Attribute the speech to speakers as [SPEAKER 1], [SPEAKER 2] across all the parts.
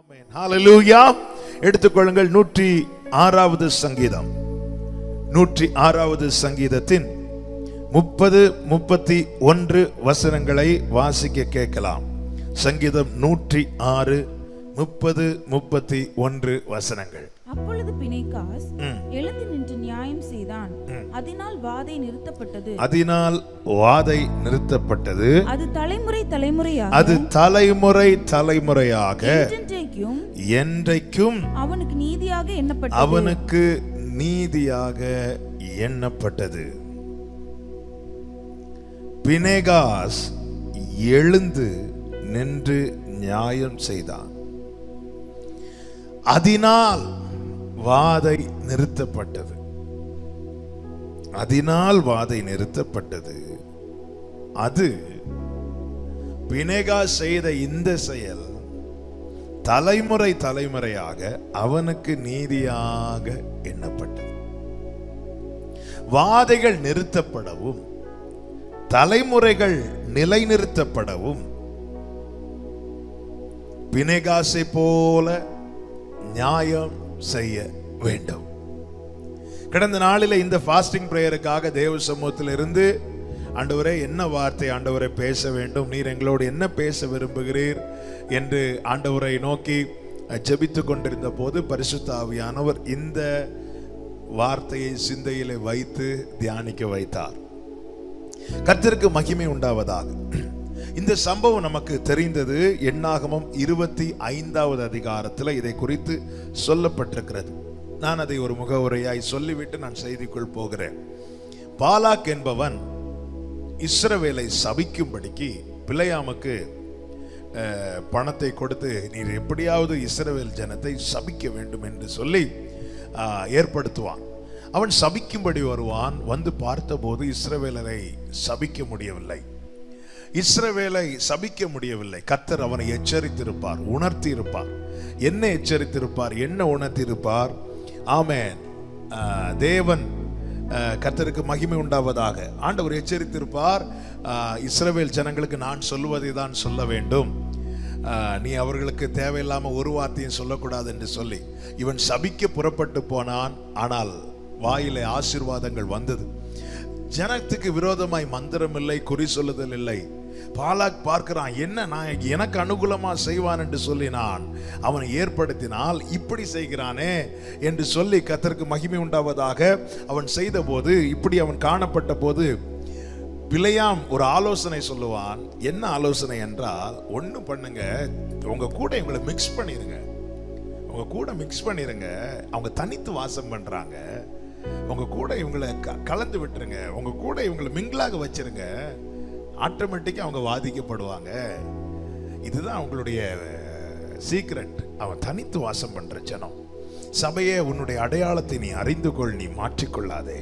[SPEAKER 1] ஆமென். ஹalleluya எடுத்துக்கொள்ளுங்கள் நூற்றி ஆறாவது சங்கீதம் நூற்றி ஆறாவது சங்கீதத்தின் முப்பது முப்பத்தி ஒன்று வசனங்களை வாசிக்க கேட்கலாம் சங்கீதம் நூற்றி ஆறு முப்பது முப்பத்தி ஒன்று வசனங்கள்
[SPEAKER 2] அப்பொழுது பிணைக்காஸ்
[SPEAKER 1] ம்.
[SPEAKER 2] எழுந்து நின்று நியாயம் செய்தான் அதனால் வாதை நிறுத்தப்பட்டது
[SPEAKER 1] அதனால் வாதை நிறுத்தப்பட்டது
[SPEAKER 2] அது தலைமுறை தலைமுறையாக
[SPEAKER 1] அது தலைமுறை தலைமுறையாக
[SPEAKER 2] என்றென்றைக்கும்
[SPEAKER 1] என்றைக்கும்
[SPEAKER 2] அவனுக்கு நீதியாக எண்ணப்பட்டது
[SPEAKER 1] அவனுக்கு நீதியாக எண்ணப்பட்டது பினேகாஸ் எழுந்து நின்று நியாயம் செய்தான் அதனால் வாதை நிறுத்தப்பட்டது அதனால் வாதை நிறுத்தப்பட்டது அது பினேகா செய்த இந்த செயல் தலைமுறை தலைமுறையாக அவனுக்கு நீதியாக எண்ணப்பட்டது வாதைகள் நிறுத்தப்படவும் தலைமுறைகள் நிலைநிறுத்தப்படவும் பினேகாசை போல நியாயம் செய்ய வேண்டும் கடந்த நாளில் இந்த ஃபாஸ்டிங் பிரேயருக்காக தேவ சமூகத்தில் இருந்து ஆண்டவரே என்ன வார்த்தை ஆண்டவரை பேச வேண்டும் நீர் எங்களோடு என்ன பேச விரும்புகிறீர் என்று ஆண்டவரை நோக்கி ஜெபித்து கொண்டிருந்த போது பரிசுத்த ஆவியானவர் இந்த வார்த்தையை சிந்தையிலே வைத்து தியானிக்க வைத்தார் கர்த்தருக்கு மகிமை உண்டாவதாக இந்த சம்பவம் நமக்கு தெரிந்தது எண்ணாகமம் இருபத்தி ஐந்தாவது அதிகாரத்தில் இதை குறித்து சொல்லப்பட்டிருக்கிறது நான் அதை ஒரு முகவுரையாய் சொல்லிவிட்டு நான் செய்திக்குள் போகிறேன் பாலாக் என்பவன் இஸ்ரவேலை சபிக்கும்படிக்கு பிள்ளையாமுக்கு அஹ், பணத்தை கொடுத்து நீர் எப்படியாவது இஸ்ரவேல் ஜனத்தை சபிக்க வேண்டும் என்று சொல்லி ஆஹ், ஏற்படுத்துவான் அவன் சபிக்கும்படி வருவான் வந்து பார்த்தபோது இஸ்ரவேலரை சபிக்க முடியவில்லை இஸ்ரவேலை சபிக்க முடியவில்லை கர்த்தர் அவனை எச்சரித்திருப்பார் உணர்த்தி இருப்பார் என்ன எச்சரித்திருப்பார் என்ன உணர்த்தியிருப்பார் ஆமென் ஆஹ், தேவன் ஆஹ், கர்த்தருக்கு மகிமை உண்டாவதாக ஆண்டவர் எச்சரித்திருப்பார் ஆஹ், இஸ்ரவேல் ஜனங்களுக்கு நான் சொல்லுவதை தான் சொல்ல வேண்டும் ஆஹ், நீ அவர்களுக்கு தேவையில்லாம ஒரு வார்த்தையும் சொல்லக்கூடாது என்று சொல்லி இவன் சபிக்க புறப்பட்டு போனான் ஆனால் வாயிலே ஆசீர்வாதங்கள் வந்தது ஜனத்துக்கு விரோதமாய் மந்திரம் இல்லை குறி சொல்லுதல் இல்லை பாலாக் பார்க்கிறான் என்ன நான் எனக்கு அனுகூலமா செய்வான் என்று சொல்லி நான் அவனை ஏற்படுத்தினால் இப்படி செய்கிறானே என்று சொல்லி கத்தருக்கு மகிமை உண்டாவதாக அவன் செய்தபோது இப்படி அவன் காணப்பட்ட போது பிழையாம் ஒரு ஆலோசனை சொல்லுவான் என்ன ஆலோசனை என்றால் ஒண்ணு பண்ணுங்க உங்க கூட இவங்களை மிக்ஸ் பண்ணிருங்க உங்க கூட மிக்ஸ் பண்ணிருங்க அவங்க தனித்து வாசம் பண்றாங்க உங்க கூட இவங்களை க- கலந்து விட்டுருங்க உங்க கூட இவங்களை மிங்கிளாக வச்சிருங்க ஆட்டோமேட்டிக்கா அவங்க வாதிக்கப்படுவாங்க இதுதான் அவங்களுடைய சீக்ரெட் அவன் தனித்து வாசம் பண்ற ஜனம் சபையே உன்னுடைய அடையாளத்தை நீ அறிந்து கொள் நீ மாற்றிக்கொள்ளாதே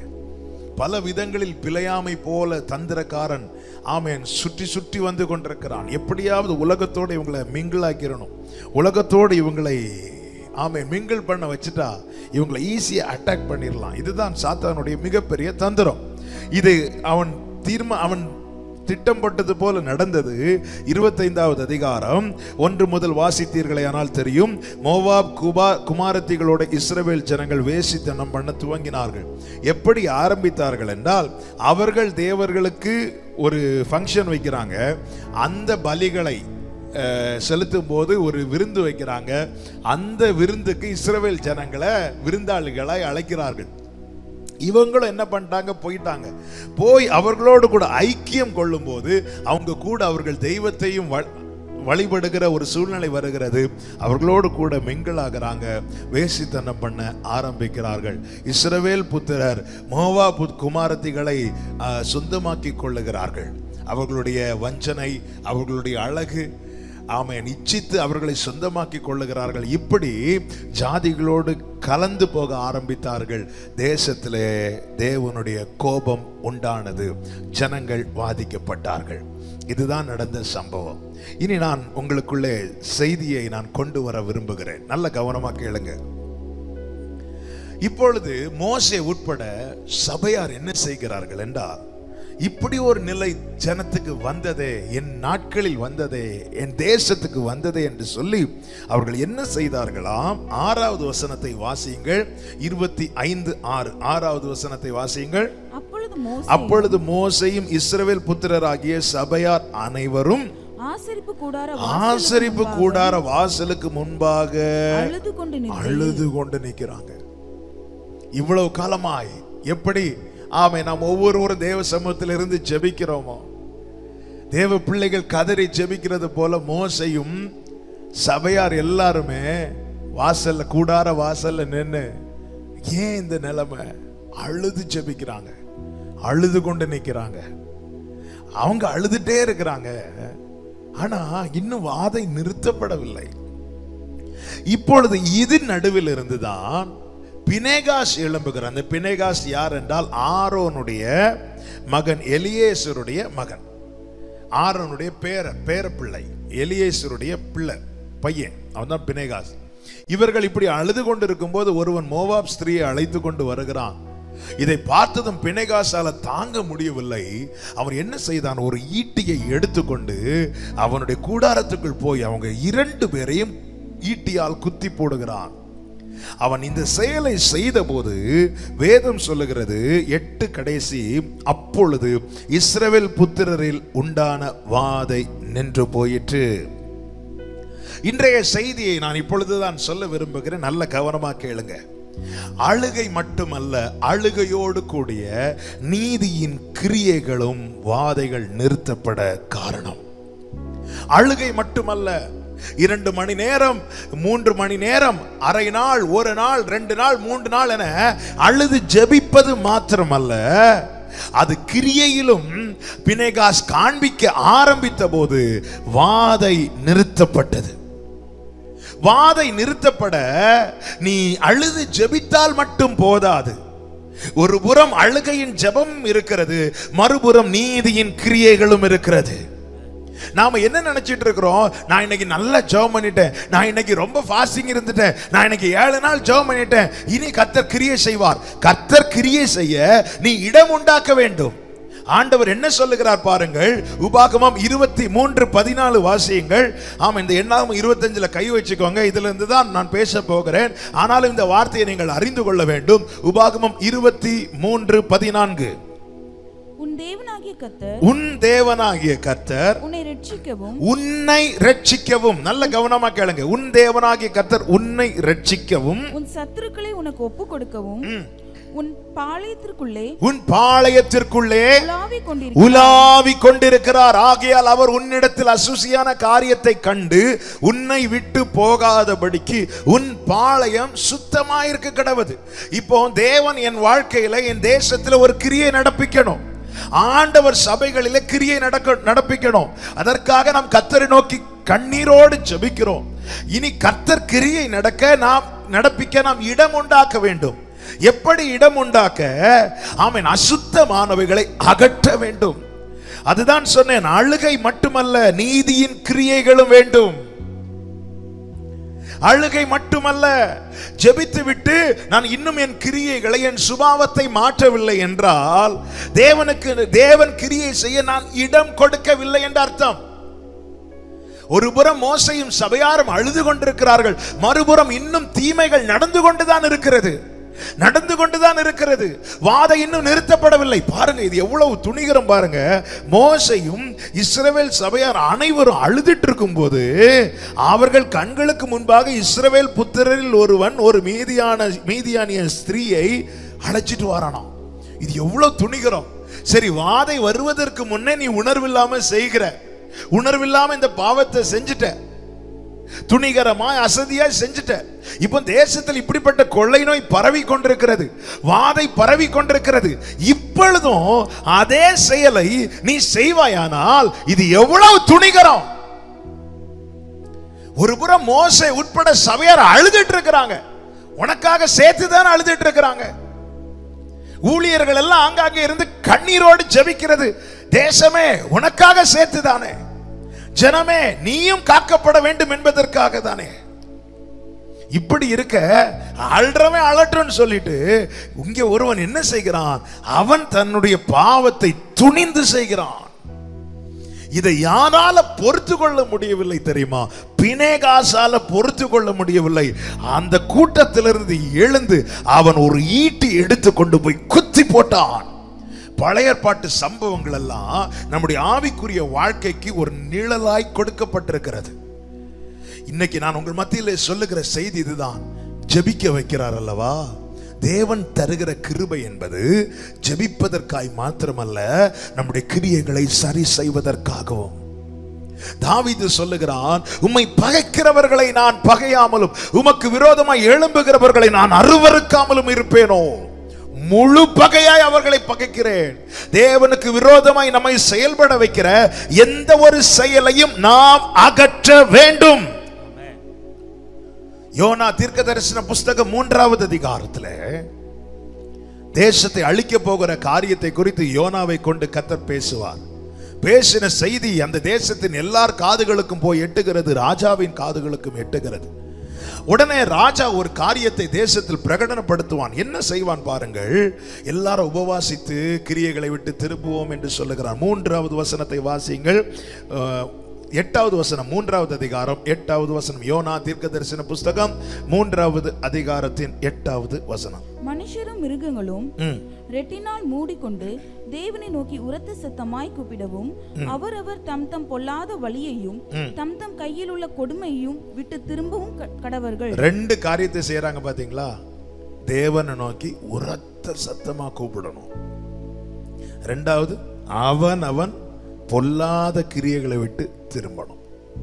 [SPEAKER 1] பல விதங்களில் பிழையாமை போல தந்திரக்காரன் ஆமேன் சுற்றி சுற்றி வந்து கொண்டிருக்கிறான் எப்படியாவது உலகத்தோடு இவங்களை மிங்கிளாக்கிடணும் உலகத்தோடு இவங்களை ஆமே மிங்கிள் பண்ண வச்சுட்டா இவங்களை ஈஸியாக அட்டாக் பண்ணிடலாம் இதுதான் சாத்தானுடைய மிகப்பெரிய தந்திரம் இது அவன் தீர்மா அவன் திட்டம் போட்டது போல நடந்தது இருபத்தைந்தாவது அதிகாரம் ஒன்று முதல் வாசித்தீர்களே ஆனால் தெரியும் மோவாப் குபா குமாரத்திகளோட இஸ்ரவேல் ஜனங்கள் வேசித்தனம் பண்ண துவங்கினார்கள் எப்படி ஆரம்பித்தார்கள் என்றால் அவர்கள் தேவர்களுக்கு ஒரு ஃபங்க்ஷன் வைக்கிறாங்க அந்த பலிகளை அஹ், செலுத்தும் போது ஒரு விருந்து வைக்கிறாங்க அந்த விருந்துக்கு இஸ்ரவேல் ஜனங்களை விருந்தாளிகளாய் அழைக்கிறார்கள் இவங்களும் என்ன பண்ணிட்டாங்க போயிட்டாங்க போய் அவர்களோடு கூட ஐக்கியம் கொள்ளும்போது அவங்க கூட அவர்கள் தெய்வத்தையும் வ- வழிபடுகிற ஒரு சூழ்நிலை வருகிறது அவர்களோடு கூட மிங்கிளாகிறாங்க வேசித்தனம் பண்ண ஆரம்பிக்கிறார்கள் இஸ்ரவேல் புத்திரர் மோவா புத் குமாரத்திகளை ஆஹ், சொந்தமாக்கி கொள்ளுகிறார்கள் அவர்களுடைய வஞ்சனை அவர்களுடைய அழகு ஆமென் இச்சித்து அவர்களை சொந்தமாக்கி கொள்ளுகிறார்கள் இப்படி ஜாதிகளோடு கலந்து போக ஆரம்பித்தார்கள் தேசத்திலே தேவனுடைய கோபம் உண்டானது ஜனங்கள் வாதிக்கப்பட்டார்கள் இதுதான் நடந்த சம்பவம் இனி நான் உங்களுக்குள்ளே செய்தியை நான் கொண்டு வர விரும்புகிறேன் நல்ல கவனமா கேளுங்க இப்பொழுது மோசே உட்பட சபையார் என்ன செய்கிறார்கள் என்றால் இப்படி ஒரு நிலை ஜனத்துக்கு வந்ததே என் நாட்களில் வந்ததே என் தேசத்துக்கு வந்ததே என்று சொல்லி அவர்கள் என்ன செய்தார்களாம் ஆறாவது வசனத்தை வாசியுங்கள் இருபத்தி ஐந்து ஆறு ஆறாவது வசனத்தை வாசியுங்கள்
[SPEAKER 2] அப்பொழுது மோசே
[SPEAKER 1] அப்பொழுது மோசையும் இஸ்ரவேல் புத்திரராகிய சபையார் அனைவரும்
[SPEAKER 2] ஆசரிப்பு கூடார
[SPEAKER 1] ஆசரிப்பு கூடார வாசலுக்கு முன்பாக
[SPEAKER 2] அழுது கொண்டு நின்று
[SPEAKER 1] அழுது கொண்டு நிற்கிறாங்க இவ்வளவு காலமாய் எப்படி ஆமை நாம் ஒவ்வொருவரும் தேவ சமூகத்தில் இருந்து ஜெபிக்கிறோமோ தேவ பிள்ளைகள் கதறி ஜெபிக்கிறது போல மோசையும் சபையார் எல்லாருமே வாசல்ல கூடார வாசல்ல நின்னு ஏன் இந்த நிலைமை அழுது ஜெபிக்கிறாங்க அழுது கொண்டு நிற்கிறாங்க அவங்க அழுதுட்டே இருக்கிறாங்க ஆனா இன்னும் வாதை நிறுத்தப்படவில்லை இப்பொழுது இது நடுவில் இருந்துதான் பினேகாஸ் எழும்புகிறார் அந்த பினேகாஸ் யார் என்றால் ஆரோனுடைய மகன் எலியேசருடைய மகன் ஆரோனுடைய பேர பேரப்பிள்ளை எலியேசருடைய பிள்ளை பையன் அவன் தான் பினேகாஸ் இவர்கள் இப்படி அழுது கொண்டிருக்கும் போது ஒருவன் மோவாப் ஸ்திரியை அழைத்து கொண்டு வருகிறான் இதை பார்த்ததும் பிணைகாசால தாங்க முடியவில்லை அவன் என்ன செய்தான் ஒரு ஈட்டியை எடுத்துக்கொண்டு அவனுடைய கூடாரத்துக்குள் போய் அவங்க இரண்டு பேரையும் ஈட்டியால் குத்தி போடுகிறான் அவன் இந்த செயலை செய்தபோது வேதம் சொல்லுகிறது எட்டு கடைசி அப்பொழுது இஸ்ரவேல் புத்திரரில் உண்டான வாதை நின்று போயிற்று இன்றைய செய்தியை நான் இப்பொழுதுதான் சொல்ல விரும்புகிறேன் நல்ல கவனமா கேளுங்க அழுகை மட்டுமல்ல அழுகையோடு கூடிய நீதியின் கிரியைகளும் வாதைகள் நிறுத்தப்பட காரணம் அழுகை மட்டுமல்ல இரண்டு மணி நேரம் மூன்று மணி நேரம் அரை நாள் ஒரு நாள் ரெண்டு நாள் மூன்று நாள் என அழுது ஜெபிப்பது மாத்திரமல்ல அது கிரியையிலும் பினேகாஸ் காண்பிக்க ஆரம்பித்த போது வாதை நிறுத்தப்பட்டது வாதை நிறுத்தப்பட நீ அழுது ஜெபித்தால் மட்டும் போதாது ஒரு புறம் அழுகையின் ஜெபம் இருக்கிறது மறுபுறம் நீதியின் கிரியைகளும் இருக்கிறது நாம என்ன நினைச்சிட்டு இருக்கிறோம் நான் இன்னைக்கு நல்லா ஜெபம் பண்ணிட்டேன் நான் இன்னைக்கு ரொம்ப ஃபாஸ்டிங் இருந்துட்டேன் நான் இன்னைக்கு ஏழு நாள் ஜெபம் பண்ணிட்டேன் இனி கர்த்தர் கிரியை செய்வார் கர்த்தர் கிரியை செய்ய நீ இடம் உண்டாக்க வேண்டும் ஆண்டவர் என்ன சொல்லுகிறார் பாருங்கள் உபாகமம் இருபத்தி மூன்று பதினாலு வாசியுங்கள் ஆமா இந்த எண்ணாம் இருபத்தஞ்சுல கை வச்சுக்கோங்க இதுல இருந்து தான் நான் பேச போகிறேன் ஆனாலும் இந்த வார்த்தையை நீங்கள் அறிந்து கொள்ள வேண்டும் உபாகமம் இருபத்தி மூன்று பதினான்கு
[SPEAKER 2] உன் தேவனாகிய கர்த்தர்
[SPEAKER 1] உன் தேவனாகிய கர்த்தர்
[SPEAKER 2] உன்னை ரட்சிக்கவும்
[SPEAKER 1] உன்னை ரட்சிக்கவும் நல்ல கவனமா கேளுங்க உன் தேவனாகிய கர்த்தர் உன்னை ரட்சிக்கவும்
[SPEAKER 2] உன் சத்துருக்களை உனக்கு ஒப்பு கொடுக்கவும் உன் பாளையத்திற்குள்ளே
[SPEAKER 1] உன் பாளையத்திற்குள்ளே
[SPEAKER 2] உலாவிக் கொண்டிருக்க
[SPEAKER 1] உலாவி கொண்டிருக்கிறார் ஆகையால் அவர் உன்னிடத்தில் அசுசியான காரியத்தை கண்டு உன்னை விட்டு போகாதபடிக்கு உன் பாளையம் சுத்தமாயிருக்க கடவுது இப்போ தேவன் என் வாழ்க்கையில என் தேசத்துல ஒரு கிரியை நடப்பிக்கணும் ஆண்டவர் சபைகளில கிரியை நடக்க நடப்பிக்கணும் அதற்காக நாம் கத்தரை நோக்கி கண்ணீரோடு ஜெபிக்கிறோம் இனி கர்த்தர் கிரியை நடக்க நாம் நடப்பிக்க நாம் இடம் உண்டாக்க வேண்டும் எப்படி இடம் உண்டாக்க ஆமென் அசுத்தமானவைகளை அகற்ற வேண்டும் அதுதான் சொன்னேன் அழுகை மட்டுமல்ல நீதியின் கிரியைகளும் வேண்டும் அழுகை மட்டுமல்ல ஜெபித்து விட்டு நான் இன்னும் என் கிரியைகளை என் சுபாவத்தை மாற்றவில்லை என்றால் தேவனுக்கு தேவன் கிரியை செய்ய நான் இடம் கொடுக்கவில்லை என்ற அர்த்தம் ஒரு புறம் மோசையும் சபையாரும் அழுது கொண்டிருக்கிறார்கள் மறுபுறம் இன்னும் தீமைகள் நடந்து கொண்டுதான் இருக்கிறது நடந்து கொண்டுதான் இருக்கிறது வாதை இன்னும் நிறுத்தப்படவில்லை பாருங்க இது எவ்வளவு துணிகரம் பாருங்க மோசையும் இஸ்ரவேல் சபையார் அனைவரும் அழுதுட்டு இருக்கும்போது அவர்கள் கண்களுக்கு முன்பாக இஸ்ரவேல் புத்திரரில் ஒருவன் ஒரு மீதியான மீதியானிய ஸ்திரீயை அழைச்சிட்டு வரானாம் இது எவ்வளவு துணிகரம் சரி வாதை வருவதற்கு முன்னே நீ உணர்வில்லாம செய்கிற உணர்வில்லாம இந்த பாவத்தை செஞ்சுட்ட துணிகரமாய் அசதியாய் செஞ்சுட்ட இப்போ தேசத்தில் இப்படிப்பட்ட கொள்ளை நோய் பரவி கொண்டிருக்கிறது வாதை பரவி கொண்டிருக்கிறது இப்பொழுதும் அதே செயலை நீ செய்வாயானால் இது எவ்வளவு துணிகரம் ஒரு புறம் மோசை உட்பட சபையார் அழுதுட்டு இருக்கிறாங்க உனக்காக சேர்த்து தான் அழுதுட்டு இருக்கிறாங்க ஊழியர்கள் எல்லாம் ஆங்காங்கே இருந்து கண்ணீரோடு ஜெபிக்கிறது தேசமே உனக்காக சேர்த்து தானே ஜனமே நீயும் காக்கப்பட வேண்டும் என்பதற்காக தானே இப்படி இருக்க அல்றவன் அலட்டுன்னு சொல்லிட்டு இங்கே ஒருவன் என்ன செய்கிறான் அவன் தன்னுடைய பாவத்தை துணிந்து செய்கிறான் இதை யாரால பொறுத்து கொள்ள முடியவில்லை தெரியுமா பினேகாசால பொறுத்து கொள்ள முடியவில்லை அந்த கூட்டத்திலிருந்து எழுந்து அவன் ஒரு ஈட்டி எடுத்து கொண்டு போய் குத்தி போட்டான் பழைய ஏற்பாட்டு சம்பவங்கள் எல்லாம் நம்முடைய ஆவிக்குரிய வாழ்க்கைக்கு ஒரு நிழலாய் கொடுக்கப்பட்டிருக்கிறது இன்னைக்கு நான் உங்கள் மத்தியில் சொல்லுகிற செய்தி இதுதான் ஜெபிக்க வைக்கிறார் அல்லவா தேவன் தருகிற கிருபை என்பது ஜெபிப்பதற்காய் மாத்திரமல்ல நம்முடைய கிரியைகளை சரி செய்வதற்காகவும் தாவீது சொல்லுகிறான் உம்மை பகைக்கிறவர்களை நான் பகையாமலும் உமக்கு விரோதமாய் எழும்புகிறவர்களை நான் அருவருக்காமலும் இருப்பேனோ முழு பகையாய் அவர்களை பகைக்கிறேன் தேவனுக்கு விரோதமாய் நம்மை செயல்பட வைக்கிற எந்த ஒரு செயலையும் நாம் அகற்ற வேண்டும் யோனா தீர்க்க தரிசன புஸ்தகம் மூன்றாவது அதிகாரத்துல தேசத்தை அழிக்க போகிற காரியத்தை குறித்து யோனாவை கொண்டு கத்தர் பேசுவார் பேசின செய்தி அந்த தேசத்தின் எல்லார் காதுகளுக்கும் போய் எட்டுகிறது ராஜாவின் காதுகளுக்கும் எட்டுகிறது உடனே ராஜா ஒரு காரியத்தை தேசத்தில் பிரகடனப்படுத்துவான் என்ன செய்வான் பாருங்கள் எல்லாரும் உபவாசித்து கிரியைகளை விட்டு திரும்புவோம் என்று சொல்லுகிறான் மூன்றாவது வசனத்தை வாசியுங்கள் அஹ், எட்டாவது வசனம் மூன்றாவது அதிகாரம் எட்டாவது வசனம் யோனா தீர்க்க தரிசன புஸ்தகம் மூன்றாவது அதிகாரத்தின் எட்டாவது வசனம்
[SPEAKER 2] மனுஷரும் மிருகங்களும்
[SPEAKER 1] ம்.
[SPEAKER 2] ரெட்டினால் மூடிக்கொண்டு தேவனை நோக்கி உரத்த சத்தமாய் கூப்பிடவும் அவரவர் தம் தம் பொல்லாத வழியையும் தம் தம் கையில் உள்ள கொடுமையையும் விட்டு திரும்பவும் க- கடவர்கள்
[SPEAKER 1] ரெண்டு காரியத்தை செய்யறாங்க பாத்தீங்களா தேவனை நோக்கி உரத்த சத்தமா கூப்பிடணும் ரெண்டாவது அவன் அவன் பொல்லாத கிரியைகளை விட்டு திரும்பணும்